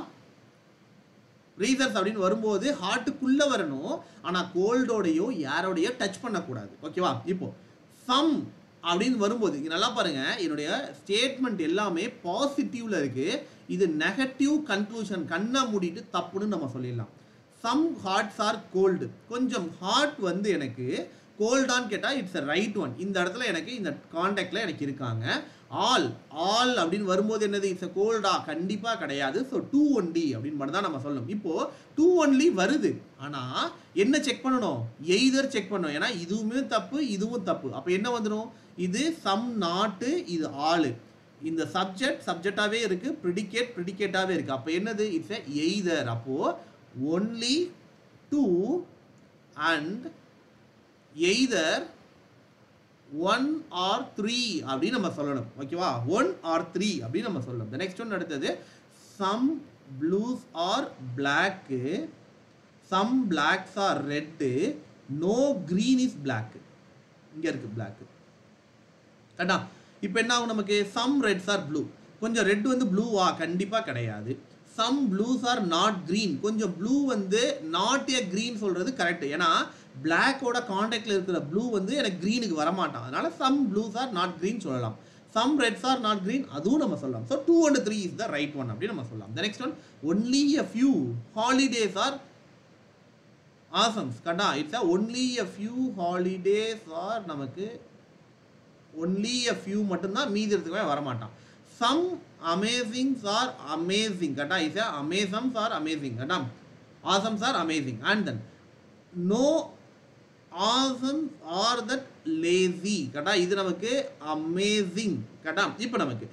ரீசர்ஸ் அப்படின்னு வரும்போது ஹார்ட்டுக்குள்ளே வரணும் ஆனால் கோல்டோடையோ யாரோடையோ டச் பண்ணக்கூடாது ஓகேவா இப்போ சம் அப்படின்னு வரும்போது இங்க நல்லா பாருங்க என்னுடைய ஸ்டேட்மெண்ட் எல்லாமே பாசிட்டிவ்ல இருக்கு இது நெகட்டிவ் கன்க்ளூஷன் கண்ணை மூடிட்டு தப்புன்னு நம்ம சொல்லிடலாம் சம் ஹார்ட்ஸ் ஆர் கோல்டு கொஞ்சம் ஹார்ட் வந்து எனக்கு கோல்டான்னு கேட்டால் இட்ஸ் ரைட் ஒன் இந்த இடத்துல எனக்கு இந்த காண்டாக்டில் எனக்கு இருக்காங்க ஆல் ஆல் அப்படின்னு வரும்போது என்னது இட்ஸ் கோல்டா கண்டிப்பாக கிடையாது ஸோ டூ ஒன்லி அப்படின்னு மட்டும் தான் நம்ம சொல்லணும் இப்போ டூ ஒன்லி வருது ஆனால் என்ன செக் பண்ணணும் எய்தர் செக் பண்ணணும் ஏன்னா இதுவுமே தப்பு இதுவும் தப்பு அப்போ என்ன வந்துடும் இது சம் நாட்டு இது ஆளு இந்த சப்ஜெக்ட் சப்ஜெக்டாகவே இருக்கு ப்ரிடிகேட் ப்ரிடிகேட்டாகவே இருக்கு அப்போ என்னது இட்ஸ் எ எய்தர் அப்போ only two and either one or three அப்படின்னு நம்ம சொல்லணும் ஓகேவா ஒன் ஆர் த்ரீ அப்படின்னு நம்ம சொல்லணும் நெக்ஸ்ட் ஒன் அடுத்தது some blues are black some blacks are red no green is black இங்க இருக்கு black கரெக்டா இப்போ என்ன ஆகும் நமக்கு சம் ரெட்ஸ் ஆர் ப்ளூ கொஞ்சம் ரெட் வந்து ப்ளூவா கண்டிப்பா கிடையாது some blues are not green கொஞ்சம் ப்ளூ வந்து நாட் ஏ green சொல்றது கரெக்ட் ஏன்னா பிளாக்கோட காண்டாக்ட்ல இருக்கிற ப்ளூ வந்து எனக்கு க்ரீனுக்கு வரமாட்டான் அதனால some blues are not green சொல்லலாம் some reds are not green அதுவும் நம்ம சொல்லலாம் so two and three is the right one அப்படின்னு நம்ம சொல்லலாம் the next one only a few holidays are awesomes கண்டா it's only a few holidays are நமக்கு only a few மட்டும்தான் மீதி இடத்துக்குமே வரமாட்டான் சம் அமேசிங்ஸ் ஆர் அமேசிங் கரெக்டா இஸ் அமேசம்ஸ் ஆர் அமேசிங் கரெக்டா awesomes are amazing and then no ஆசம்ஸ் R that lazy கரெக்டா இது நமக்கு அமேசிங் கரெக்டா இப்போ நமக்கு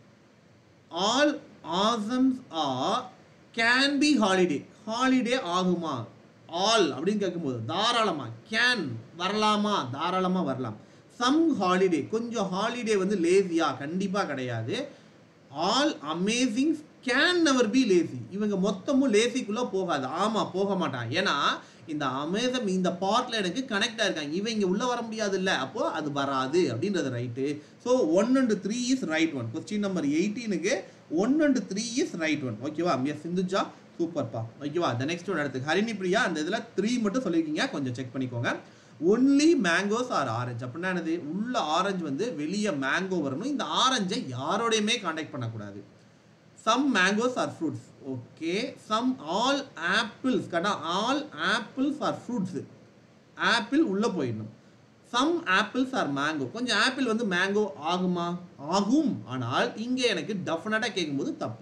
all awesomes are can be holiday holiday ஆகுமா ஆல் அப்படின்னு கேட்கும்போது தாராளமா கேன் வரலாமா தாராளமா வரலாம் சம் ஹாலிடே கொஞ்சம் ஹாலிடே வந்து லேசியா கண்டிப்பா கிடையாது all amazing can never be lazy இவங்க மொத்தமும் லேசிக்குள்ள போகாது ஆமா போக மாட்டான் ஏன்னா இந்த அமேசம் இந்த பார்ட்ல எனக்கு கனெக்ட் ஆயிருக்காங்க இவன் இங்க உள்ள வர முடியாது இல்ல அப்போ அது வராது அப்படின்றது right so one and three is right one question number எயிட்டீனுக்கு one and three is right one ஓகேவா எஸ் சிந்துஜா சூப்பர்ப்பா ஓகேவா த நெக்ஸ்ட் ஒன் அடுத்து ஹரிணி பிரியா அந்த இதில் த்ரீ மட்டும் சொல்லியிருக்கீங்க கொஞ்சம் செக் பண்ணிக்கோங்க ஒன்லி மேங்கோஸ் ஆர் ஆரஞ்சு அப்படின்னா என்னது உள்ள ஆரஞ்சு வந்து வெளியே மேங்கோ வரணும் இந்த ஆரஞ்சை யாரோடையுமே காண்டாக்ட் பண்ணக்கூடாது some mangoes are fruits okay some all apples கடா all apples are fruits apple உள்ளே போயிடணும் சம் ஆப்பிள்ஸ் ஆர் மேங்கோ கொஞ்சம் ஆப்பிள் வந்து மேங்கோ ஆகுமா ஆகும் ஆனால் இங்கே எனக்கு டெஃபினட்டாக கேட்கும்போது தப்பு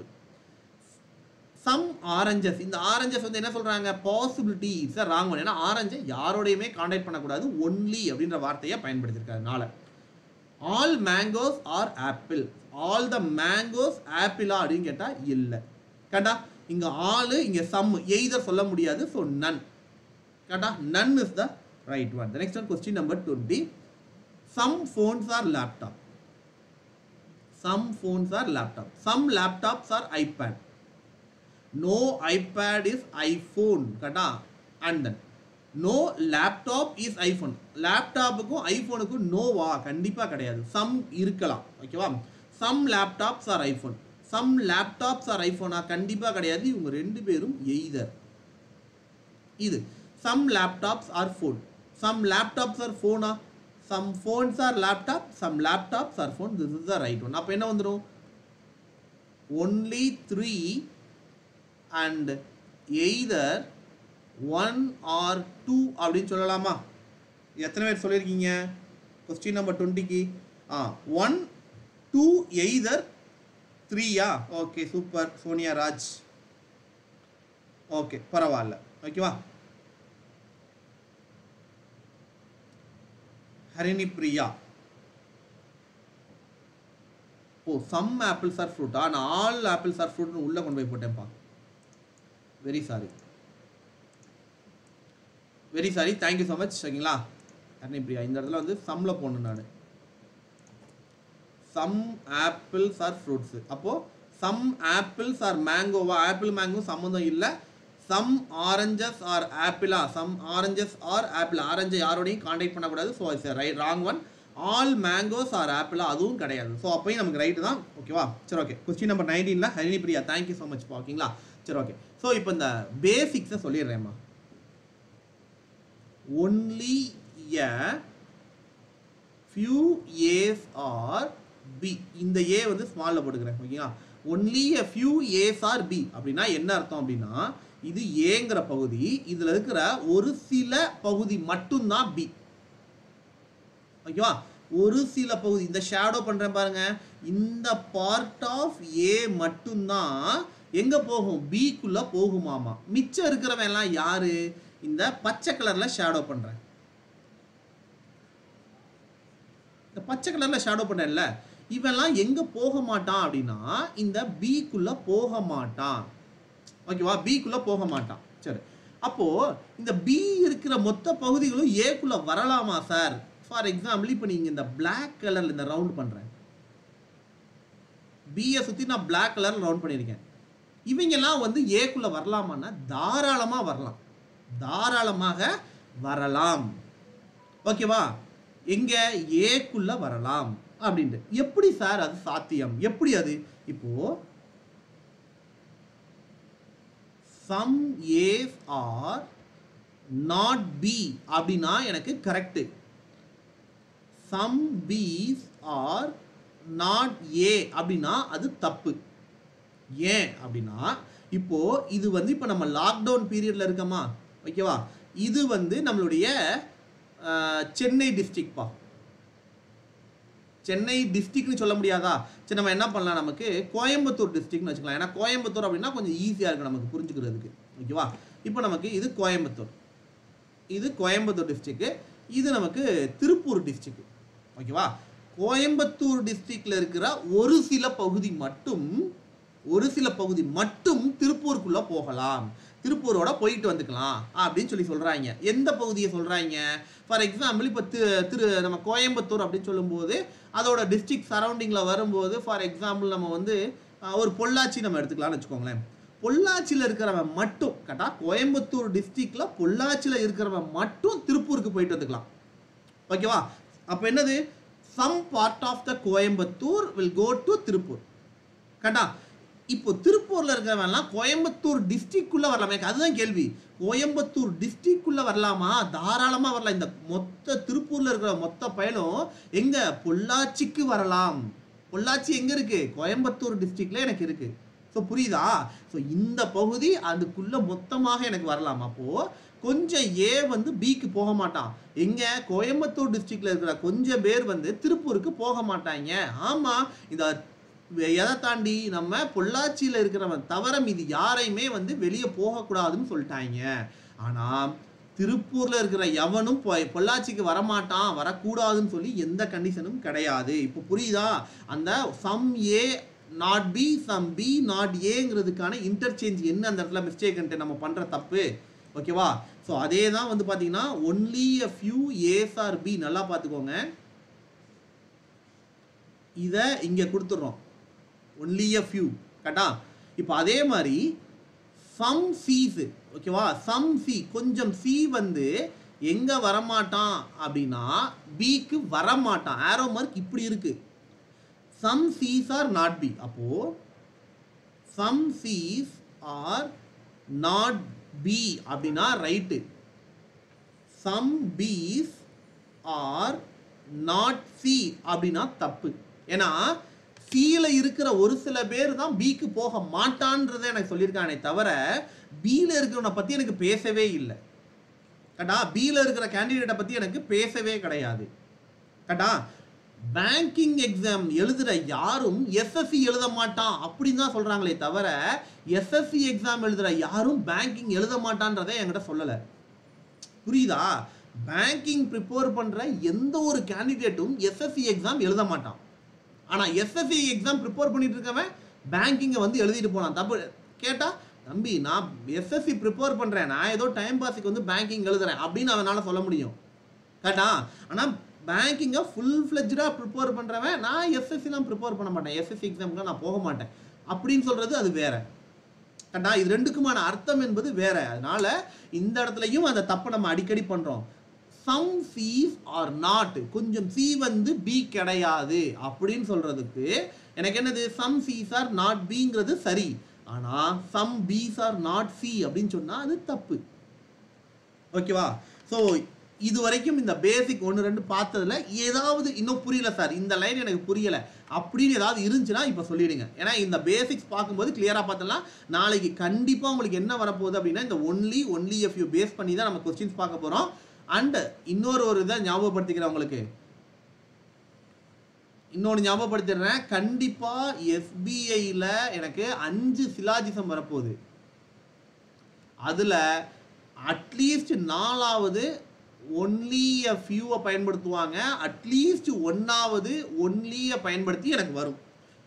சம் ஆரஞ்சஸ் இந்த ஆரஞ்சஸ் வந்து என்ன சொல்றாங்க பாசிபிலிட்டி இட்ஸ் ராங் ஒன் ஏன்னா ஆரஞ்சை யாரோடையுமே காண்டாக்ட் பண்ணக்கூடாது ஒன்லி அப்படின்ற வார்த்தையை பயன்படுத்தியிருக்காருனால all mangoes are apple all the mangoes ஆப்பிளா அப்படின்னு கேட்டா இல்லை கண்டா இங்க ஆளு இங்க சம் எய்தர் சொல்ல முடியாது ஸோ நன் கண்டா none is the right one the next one question number twenty some phones are laptop some phones are laptop some laptops are iPad no iPad is iPhone கரெக்டா and then no laptop is iPhone லேப்டாப்புக்கும் ஐஃபோனுக்கும் நோவா கண்டிப்பாக கிடையாது some இருக்கலாம் ஓகேவா some laptops are iPhone some laptops are ஐஃபோனா கண்டிப்பாக கிடையாது இவங்க ரெண்டு பேரும் எய்தர் இது some laptops are phone some laptops are ஃபோனா some phones are laptop some laptops are phone this is the right one அப்போ என்ன வந்துடும் only three and either one or two அப்படின்னு சொல்லலாமா எத்தனை பேர் சொல்லியிருக்கீங்க கொஸ்டின் நம்பர் டுவெண்ட்டிக்கு ஆ ஒன் டூ எய்தர் த்ரீயா okay super Sonia Raj okay பரவாயில்ல ஓகேவா ஹரிணி பிரியா ஓ சம் ஆப்பிள்ஸ் ஆர் ஃப்ரூட்டா நான் ஆல் ஆப்பிள்ஸ் ஆர் ஃப்ரூட்னு உள்ளே கொண்டு போய் போட்டேன்ப்பா very sorry very sorry thank you so much ஓகேங்களா ஹரிணி பிரியா இந்த இடத்துல வந்து சம்மில் போடணும் நான் சம் ஆப்பிள்ஸ் ஆர் ஃப்ரூட்ஸ் அப்போது சம் ஆப்பிள்ஸ் ஆர் மேங்கோவா ஆப்பிள் மேங்கோ சம்மந்தம் இல்லை சம் ஆரஞ்சஸ் ஆர் ஆப்பிளா சம் ஆரஞ்சஸ் ஆர் ஆப்பிள் ஆரஞ்சை யாரோடையும் காண்டாக்ட் பண்ணக்கூடாது so it's right wrong one all mangoes are ஆப்பிளா அதுவும் கிடையாது ஸோ அப்பயும் நமக்கு ரைட்டு தான் ஓகேவா சரி ஓகே கொஸ்டின் நம்பர் நைன்டீனில் Harini Priya thank you so much ஓகேங்களா சரி ஓகே ஸோ இப்போ இந்த பேசிக்ஸை சொல்லிடுறேம்மா only a few A's are B இந்த ஏ வந்து ஸ்மாலில் போட்டுக்கிறேன் ஓகேங்களா only a few A's are B அப்படின்னா என்ன அர்த்தம் அப்படின்னா இது ஏங்கிற பகுதி இதில் இருக்கிற ஒரு சில பகுதி மட்டும்தான் பி ஓகேவா ஒரு சில பகுதி இந்த ஷேடோ பண்றேன் பாருங்க இந்த பார்ட் ஆஃப் ஏ மட்டும்தான் எங்க போகும் பிக்குள்ள போகுமாமா மிச்சம் இருக்கிறவன் எல்லாம் யாரு இந்த பச்சை கலர்ல ஷேடோ பண்றேன் இந்த பச்சை கலர்ல ஷேடோ பண்ணல இவன்லாம் எங்க போக மாட்டான் அப்படின்னா இந்த பிக்குள்ள போக மாட்டான் ஓகேவா பிக்குள்ள போக மாட்டான் சரி அப்போ இந்த பி இருக்கிற மொத்த பகுதிகளும் ஏக்குள்ள வரலாமா சார் ஃபார் எக்ஸாம்பிள் இப்போ நீங்க இந்த Black கலர்ல இந்த ரவுண்ட் பண்றேன் பியை சுத்தி நான் Black கலர்ல ரவுண்ட் பண்ணியிருக்கேன் இவங்கெல்லாம் வந்து ஏக்குள்ள வரலாமான்னா தாராளமா வரலாம் தாராளமாக வரலாம் ஓகேவா எங்க ஏக்குள்ள வரலாம் அப்படின்ட்டு எப்படி சார் அது சாத்தியம் எப்படி அது இப்போ some A's are not B அப்படின்னா எனக்கு correct some B's are not A அப்படின்னா அது தப்பு ஏன் அப்படின்னா இப்போ இது வந்து இப்போ நம்ம லாக்டவுன் பீரியட்ல இருக்கோமா ஓகேவா இது வந்து நம்மளுடைய அஹ், சென்னை டிஸ்ட்ரிக்ட்பா சென்னை டிஸ்ட்ரிக்ட்னு சொல்ல முடியாதா சரி நம்ம என்ன பண்ணலாம் நமக்கு கோயம்புத்தூர் டிஸ்ட்ரிக்ட்னு வச்சுக்கலாம் ஏன்னா கோயம்புத்தூர் அப்படின்னா கொஞ்சம் ஈஸியாக இருக்கும் நமக்கு புரிஞ்சுக்கிறதுக்கு ஓகேவா இப்போ நமக்கு இது கோயம்புத்தூர் இது கோயம்புத்தூர் டிஸ்ட்ரிக்ட் இது நமக்கு திருப்பூர் டிஸ்ட்ரிக்ட் ஓகேவா கோயம்புத்தூர் டிஸ்ட்ரிக்ட்ல இருக்கிற ஒரு சில பகுதி மட்டும் ஒரு சில பகுதி மட்டும் திருப்பூருக்குள்ள போகலாம் திருப்பூரோட போயிட்டு வந்துக்கலாம் அப்படின்னு சொல்லி சொல்றாங்க எந்த பகுதியை சொல்றாங்க ஃபார் எக்ஸாம்பிள் இப்போ திரு திரு நம்ம கோயம்புத்தூர் அப்படின்னு சொல்லும்போது அதோட டிஸ்ட்ரிக்ட் சரௌண்டிங்கில் வரும்போது ஃபார் எக்ஸாம்பிள் நம்ம வந்து அஹ், ஒரு பொள்ளாச்சி நம்ம எடுத்துக்கலாம்னு வச்சுக்கோங்களேன் பொள்ளாச்சியில் இருக்கிறவன் மட்டும் கரெக்டாக கோயம்புத்தூர் டிஸ்ட்ரிக்ட்ல பொள்ளாச்சியில் இருக்கிறவன் மட்டும் திருப்பூருக்கு போயிட்டு வந்துக்கலாம் ஓகேவா அப்போ என்னது some part of the Coimbatore will go to Tiruppur கரெக்டா இப்போ திருப்பூர்ல இருக்கிறவன்லாம் கோயம்புத்தூர் டிஸ்ட்ரிக்ட்குள்ள வரலாமே அதுதான் கேள்வி கோயம்புத்தூர் டிஸ்ட்ரிக்ட்குள்ள வரலாமா தாராளமா வரலாம் இந்த மொத்த திருப்பூர்ல இருக்கிற மொத்த பயலும் எங்க பொள்ளாச்சிக்கு வரலாம் பொள்ளாச்சி எங்க இருக்கு கோயம்புத்தூர் டிஸ்ட்ரிக்ட்ல எனக்கு இருக்கு ஸோ புரியுதா ஸோ இந்த பகுதி அதுக்குள்ள மொத்தமாக எனக்கு வரலாம் அப்போ கொஞ்சம் ஏ வந்து பிக்கு போக மாட்டான் எங்க கோயம்புத்தூர் டிஸ்ட்ரிக்ட்ல இருக்கிற கொஞ்சம் பேர் வந்து திருப்பூருக்கு போக மாட்டாங்க ஆமா இந்த எதை தாண்டி நம்ம பொள்ளாச்சியில் இருக்கிறவன் தவிர மீதி யாரையுமே வந்து வெளியே போகக்கூடாதுன்னு சொல்லிட்டாங்க ஆனா திருப்பூர்ல இருக்கிற எவனும் பொ- பொள்ளாச்சிக்கு வரமாட்டான் வரக்கூடாதுன்னு சொல்லி எந்த கண்டிஷனும் கிடையாது இப்போ புரியுதா அந்த some A not B some B not ஏங்கிறதுக்கான இன்டர்சேஞ்ச் என்ன அந்த இடத்துல மிஸ்டேக் நம்ம பண்ற தப்பு ஓகேவா ஸோ அதே தான் வந்து பார்த்தீங்கன்னா only a few A's are B நல்லா பார்த்துக்கோங்க இதை இங்கே கொடுத்துட்றோம் ஒன்லி a few கரெக்டா இப்போ அதே மாதிரி சம் சீஸ் ஓகேவா சம் சி கொஞ்சம் சி வந்து எங்க வரமாட்டான் அப்படின்னா பிக்கு வரமாட்டான் ஆரோ மார்க் இப்படி இருக்கு some C's are not B அப்போ some C's are not B அப்படின்னா right some B's are not C அப்படின்னா தப்பு ஏன்னா சியில் இருக்கிற ஒரு சில பேர் தான் பிக்கு போக மாட்டான்றதை எனக்கு சொல்லியிருக்கானே தவிர பியில் இருக்கிறவனை பற்றி எனக்கு பேசவே இல்லை கட்டா பியில் இருக்கிற கேண்டிடேட்டை பற்றி எனக்கு பேசவே கிடையாது கட்டா பேங்கிங் எக்ஸாம் எழுதுற யாரும் எஸ்எஸ்சி எழுத மாட்டான் அப்படின்னு தான் சொல்றாங்களே தவிர எஸ்எஸ்சி எக்ஸாம் எழுதுற யாரும் பேங்கிங் எழுத மாட்டான்றதை என்கிட்ட சொல்லலை புரியுதா பேங்கிங் ப்ரிப்பேர் பண்ற எந்த ஒரு கேண்டிடேட்டும் எஸ்எஸ்சி எக்ஸாம் எழுத மாட்டான் ஆனா எஸ்எஸ்சி எக்ஸாம் ப்ரிப்பேர் பண்ணிட்டு இருக்கவன் பேங்கிங்கை வந்து எழுதிட்டு போனான் தப்பு கேட்டா தம்பி நான் எஸ்எஸ்சி ப்ரிப்பேர் பண்றேன் நான் ஏதோ டைம் பாஸுக்கு வந்து பேங்கிங் எழுதுறேன் அப்படின்னு அவனால சொல்ல முடியும் கரெக்டா ஆனா பேங்கிங்கை ஃபுல் ஃப்ளெஜ்டாக ப்ரிப்பேர் பண்ணுறவன் நான் எஸ்எஸ்சிலாம் ப்ரிப்பேர் பண்ண மாட்டேன் எஸ்எஸ்சி எக்ஸாமுக்குலாம் நான் போக மாட்டேன் அப்படின்னு சொல்றது அது வேற கண்டா இது ரெண்டுக்குமான அர்த்தம் என்பது வேற அதனால இந்த இடத்துலயும் அந்த தப்பை நம்ம அடிக்கடி பண்றோம் சம் சீஸ் ஆர் நாட் கொஞ்சம் சி வந்து பி கிடையாது அப்படின்னு சொல்றதுக்கு எனக்கு என்னது சம் சீஸ் ஆர் நாட் பிங்கிறது சரி ஆனா some B's are not C அப்படின்னு சொன்னா அது தப்பு ஓகேவா ஸோ இது வரைக்கும் இந்த பேசிக் ஒன்று ரெண்டு பார்த்ததுல ஏதாவது இன்னும் புரியல சார் இந்த லைன் எனக்கு புரியல அப்படின்னு ஏதாவது இருந்துச்சுன்னா இப்போ சொல்லிடுங்க ஏன்னா இந்த பேசிக்ஸ் பார்க்கும்போது கிளியராக பார்த்தலாம் நாளைக்கு கண்டிப்பாக உங்களுக்கு என்ன வரப்போகுது அப்படின்னா இந்த only only few base பண்ணி தான் நம்ம கொஸ்டின்ஸ் பார்க்க போகிறோம் அண்ட் இன்னொரு ஒரு இதை ஞாபகப்படுத்திக்கிறேன் உங்களுக்கு இன்னொன்று ஞாபகப்படுத்திடுறேன் கண்டிப்பா எஸ்பிஐல எனக்கு அஞ்சு சிலாஜிசம் வரப்போகுது அதுல அட்லீஸ்ட் நாலாவது ஒன்லி அ ஃபியூவை பயன்படுத்துவாங்க அட்லீஸ்ட் ஒன்னாவது ஒன்லியை பயன்படுத்தி எனக்கு வரும்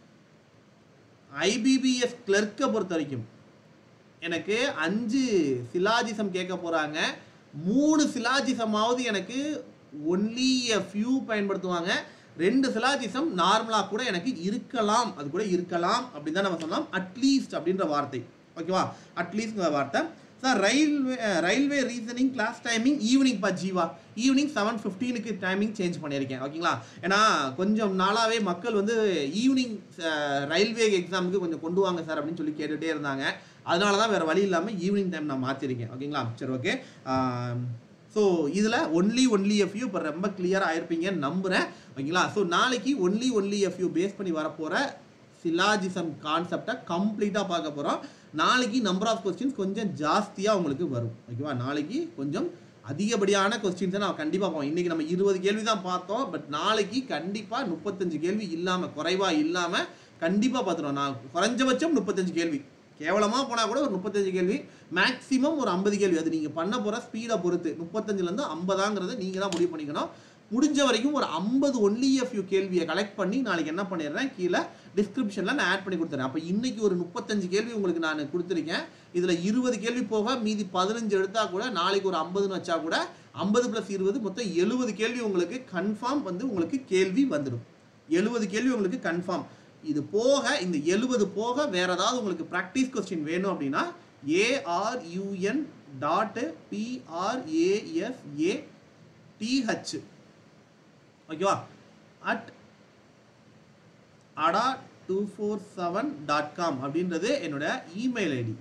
ஐபிபிஎஸ் கிளர்க்கை பொறுத்த வரைக்கும் எனக்கு அஞ்சு சிலாஜிசம் கேட்க போறாங்க மூணு சிலாஜிசமாவது எனக்கு ஒன்லி எ ஃபியூ பயன்படுத்துவாங்க ரெண்டு சிலாஜிசம் நார்மலாக கூட எனக்கு இருக்கலாம் அது கூட இருக்கலாம் அப்படின்னு தான் நம்ம சொல்லலாம் அட்லீஸ்ட் அப்படின்ற வார்த்தை ஓகேவா அட்லீஸ்ட்ங்கிற வார்த்தை sir railway railway reasoning class timing evening பா ஜீவா ஈவினிங் செவன் ஃபிஃப்டீனுக்கு டைமிங் சேஞ்ச் பண்ணியிருக்கேன் ஓகேங்களா ஏன்னா கொஞ்சம் நாளாகவே மக்கள் வந்து ஈவினிங் ரயில்வே எக்ஸாமுக்கு கொஞ்சம் கொண்டு வாங்க சார் அப்படின்னு சொல்லி கேட்டுகிட்டே இருந்தாங்க அதனால தான் வேறு வழி இல்லாமல் ஈவினிங் டைம் நான் மாற்றிருக்கேன் ஓகேங்களா சரி ஓகே ஸோ இதில் ஒன்லி ஒன்லி எஃப்யூ இப்போ ரொம்ப கிளியராக ஆயிருப்பீங்கன்னு நம்புகிறேன் ஓகேங்களா ஸோ நாளைக்கு ஒன்லி ஒன்லி எஃப்யூ பேஸ் பண்ணி வரப்போகிற சிலாஜிசம் கான்செப்டை கம்ப்ளீட்டாக பார்க்க போகிறோம் நாளைக்கு நம்பர் ஆஃப் கொஸ்டின்ஸ் கொஞ்சம் ஜாஸ்தியாக உங்களுக்கு வரும் ஓகேவா நாளைக்கு கொஞ்சம் அதிகப்படியான கொஸ்டின்ஸை நான் கண்டிப்பாக பார்ப்போம் இன்றைக்கி நம்ம இருபது கேள்வி தான் பார்த்தோம் பட் நாளைக்கு கண்டிப்பாக முப்பத்தஞ்சு கேள்வி இல்லாமல் குறைவாக இல்லாமல் கண்டிப்பாக பார்த்துருவோம் நான் குறைஞ்சபட்சம் முப்பத்தஞ்சு கேள்வி கேவலமாக போனால் கூட ஒரு முப்பத்தஞ்சு கேள்வி மேக்ஸிமம் ஒரு ஐம்பது கேள்வி அது நீங்கள் பண்ண போகிற ஸ்பீடை பொறுத்து முப்பத்தஞ்சுலேருந்து ஐம்பதாங்கிறத நீங்கள் தான் முடிவு பண்ணிக்கணும் முடிஞ்ச வரைக்கும் ஒரு ஐம்பது ஒன்லி எஃப்யூ கேள்வியை கலெக்ட் பண்ணி நாளைக்கு என்ன பண்ணிடுறேன் கீழே டிஸ்கிரிப்ஷனில் நான் ஆட் பண்ணி கொடுத்துறேன் அப்போ இன்னைக்கு ஒரு முப்பத்தஞ்சு கேள்வி உங்களுக்கு நான் கொடுத்துருக்கேன் இதில் இருபது கேள்வி போக மீதி பதினஞ்சு எடுத்தா கூட நாளைக்கு ஒரு ஐம்பதுன்னு வச்சா கூட ஐம்பது ப்ளஸ் இருபது மொத்தம் எழுபது கேள்வி உங்களுக்கு கன்ஃபார்ம் வந்து உங்களுக்கு கேள்வி வந்துடும் எழுபது கேள்வி உங்களுக்கு கன்ஃபார்ம் இது போக இந்த எழுபது போக வேற ஏதாவது உங்களுக்கு ப்ராக்டிஸ் கொஸ்டின் வேணும் அப்படின்னா ஏஆர்யூஎன் டாட் பிஆர்ஏஎஸ்ஏ டிஹெச் ஓகேவா அட் அடா two four seven dot com அப்படின்றது என்னோட இமெயில் ஐடி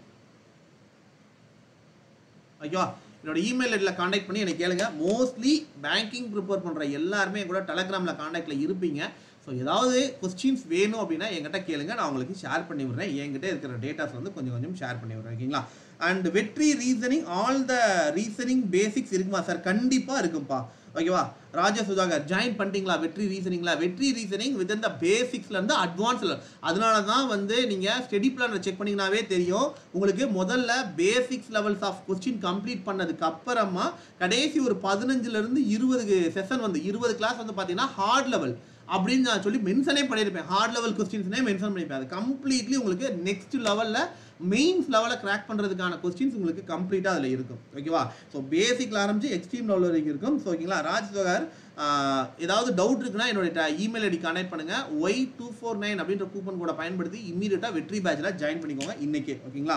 ஓகேவா என்னோட இமெயில் ஐடியில் காண்டாக்ட் பண்ணி எனக்கு கேளுங்க மோஸ்ட்லி பேங்கிங் ப்ரிப்பேர் பண்ணுற எல்லாருமே என் கூட டெலகிராமில் காண்டாக்டில் இருப்பீங்க ஸோ ஏதாவது கொஸ்டின்ஸ் வேணும் அப்படின்னா என்கிட்ட கேளுங்க நான் உங்களுக்கு ஷேர் பண்ணி விடுறேன் என்கிட்ட இருக்கிற டேட்டாஸ் வந்து கொஞ்சம் கொஞ்சம் ஷேர் பண்ணி விடுறேன் ஓகேங்களா and Vetri reasoning all the reasoning basics இருக்குமா சார் கண்டிப்பாக இருக்கும்ப்பா ஓகேவா ராஜா சுதாகர் ஜாயின் பண்ணிட்டீங்களா வெற்றி ரீசனிங்களா வெற்றி ரீசனிங் வித் இந்த பேசிக்ஸ்லேருந்து அட்வான்ஸில் அதனால தான் வந்து நீங்கள் ஸ்டடி பிளானை செக் பண்ணிங்கனாவே தெரியும் உங்களுக்கு முதல்ல basics levels of question complete பண்ணதுக்கு அப்புறமா கடைசி ஒரு பதினஞ்சுலேருந்து இருபது செஷன் வந்து இருபது கிளாஸ் வந்து பார்த்தீங்கன்னா ஹார்ட் லெவல் அப்படின்னு நான் சொல்லி மென்ஷனே பண்ணியிருப்பேன் ஹார்ட் லெவல் கொஸ்டின்ஸ்னே மென்ஷன் பண்ணியிருப்பேன் அது கம்ப்ளீட்லி உங்களுக்கு நெக்ஸ்ட் லெவலில் மெயின்ஸ் லெவலில் கிராக் பண்ணுறதுக்கான கொஸ்டின்ஸ் உங்களுக்கு கம்ப்ளீட்டாக அதில் இருக்கும் ஓகேவா ஸோ பேசிக்கில் ஆரம்பிச்சு எக்ஸ்ட்ரீம் லெவல் வரைக்கும் இருக்கும் ஸோ ஓகேங்களா ராஜ் சுகர் ஏதாவது டவுட் இருக்குன்னா என்னோட இமெயில் ஐடி கனெக்ட் பண்ணுங்க ஒய் டூ ஃபோர் நைன் அப்படின்ற கூப்பன் கூட பயன்படுத்தி இம்மீடியட்டாக வெற்றி பேட்சில் ஜாயின் பண்ணிக்கோங்க இன்னைக்கே ஓகேங்களா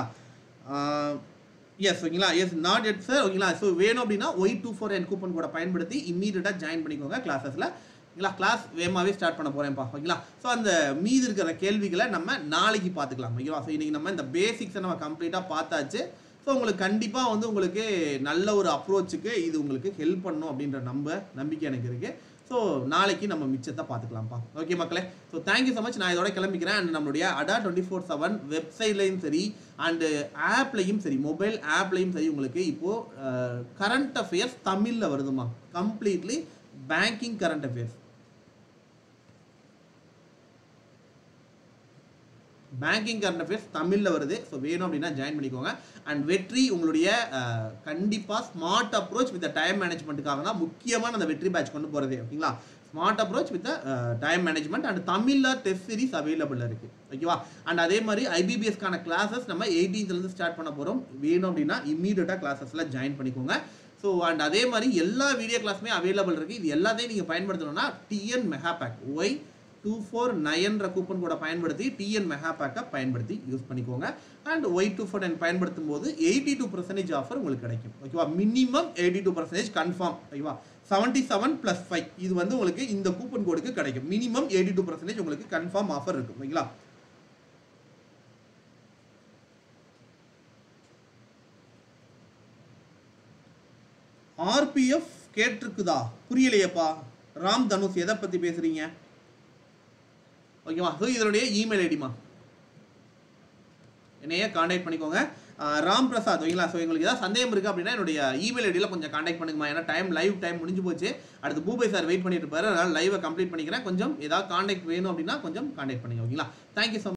எஸ் ஓகேங்களா எஸ் நாட் எட் சார் ஓகேங்களா ஸோ வேணும் அப்படின்னா Y two four nine coupon கூட பயன்படுத்தி இம்மீடியட்டாக ஜாயின் பண்ணிக்கோங்க கிளாஸஸில் ஓகேங்களா கிளாஸ் வேகமாகவே ஸ்டார்ட் பண்ண போகிறேன்ப்பா ஓகேங்களா ஸோ அந்த மீதி இருக்கிற கேள்விகளை நம்ம நாளைக்கு பார்த்துக்கலாம் ஓகேவா ஸோ இன்றைக்கி நம்ம இந்த பேசிக்ஸை நம்ம கம்ப்ளீட்டாக பார்த்தாச்சு ஸோ உங்களுக்கு கண்டிப்பாக வந்து உங்களுக்கு நல்ல ஒரு அப்ரோச்சுக்கு இது உங்களுக்கு ஹெல்ப் பண்ணும் அப்படின்ற நம்ப நம்பிக்கை எனக்கு இருக்குது ஸோ நாளைக்கு நம்ம மிச்சத்தை பார்த்துக்கலாம்ப்பா ஓகே மக்களே ஸோ தேங்க்யூ ஸோ மச் நான் இதோட கிளம்பிக்கிறேன் அண்ட் நம்மளுடைய அடா டுவெண்ட்டி ஃபோர் செவன் வெப்சைட்லையும் சரி அண்டு ஆப்லையும் சரி மொபைல் ஆப்லையும் சரி உங்களுக்கு இப்போது கரண்ட் அஃபேர்ஸ் தமிழில் வருதுமா completely banking current affairs banking current affairs தமிழில் வருது ஸோ வேணும் அப்படின்னா ஜாயின் பண்ணிக்கோங்க அண்ட் வெற்றி உங்களுடைய கண்டிப்பாக ஸ்மார்ட் அப்ரோச் வித் டைம் மேனேஜ்மெண்ட்டுக்காக தான் முக்கியமான அந்த வெற்றி பேட்ச் கொண்டு போகிறது ஓகேங்களா smart approach with time management and தமிழில் டெஸ்ட் சீரிஸ் அவைலபிள் இருக்குது ஓகேவா அண்ட் அதே மாதிரி ஐபிபிஎஸ்க்கான கிளாஸஸ் நம்ம எயிட்டீன்த்லேருந்து ஸ்டார்ட் பண்ண போகிறோம் வேணும் அப்படின்னா இம்மீடியட்டாக கிளாஸஸில் ஜாயின் பண்ணிக்கோங்க ஸோ அண்ட் அதே மாதிரி எல்லா வீடியோ கிளாஸுமே அவைலபிள் இருக்குது இது எல்லாத்தையும் நீங்கள் பயன்படுத்தணும்னா TN mega pack Y two four நயன்ற கூப்பன் கூட பயன்படுத்தி டிஎன் மெகா பேக்கை பயன்படுத்தி யூஸ் பண்ணிக்கோங்க and Y two four nine பயன்படுத்தும் போது எயிட்டி டூ பர்சன்டேஜ் ஆஃபர் உங்களுக்கு கிடைக்கும் ஓகேவா minimum eighty two percentage confirm ஓகேவா செவன்ட்டி செவன் ப்ளஸ் ஃபைவ் இது வந்து உங்களுக்கு இந்த கூப்பன் கோடுக்கு கிடைக்கும் மினிமம் எயிட்டி டூ பர்சன்டேஜ் உங்களுக்கு கன்ஃபார்ம் ஆஃபர் இருக்கும் ஓகேங்களா ஆர்பிஎஃப் கேட்டிருக்குதா புரியலையப்பா ராம் தனுஷ் எதை பற்றி பேசுறீங்க ஓகேவா ஸோ இதனுடைய இமெயில் ஐடிமா என்னைய காண்டாக்ட் பண்ணிக்கோங்க ஆஹ் ராம் பிரசாத் ஓகேங்களா ஸோ உங்களுக்கு ஏதாவது சந்தேகம் இருக்குது அப்படின்னா என்னுடைய இமெயில் ஐடியில் கொஞ்சம் காண்டாக்ட் பண்ணுங்கம்மா ஏன்னா டைம் லைவ் டைம் முடிஞ்சு போச்சு அடுத்து பூபை சார் வெயிட் பண்ணிட்டு இருப்பாரு அதனால லைவை கம்ப்ளீட் பண்ணிக்கிறேன் கொஞ்சம் ஏதாவது காண்டாக்ட் வேணும் அப்படின்னா கொஞ்சம் காண்டாக்ட் பண்ணுங்க ஓகேங்களா தேங்க்யூ ஸோ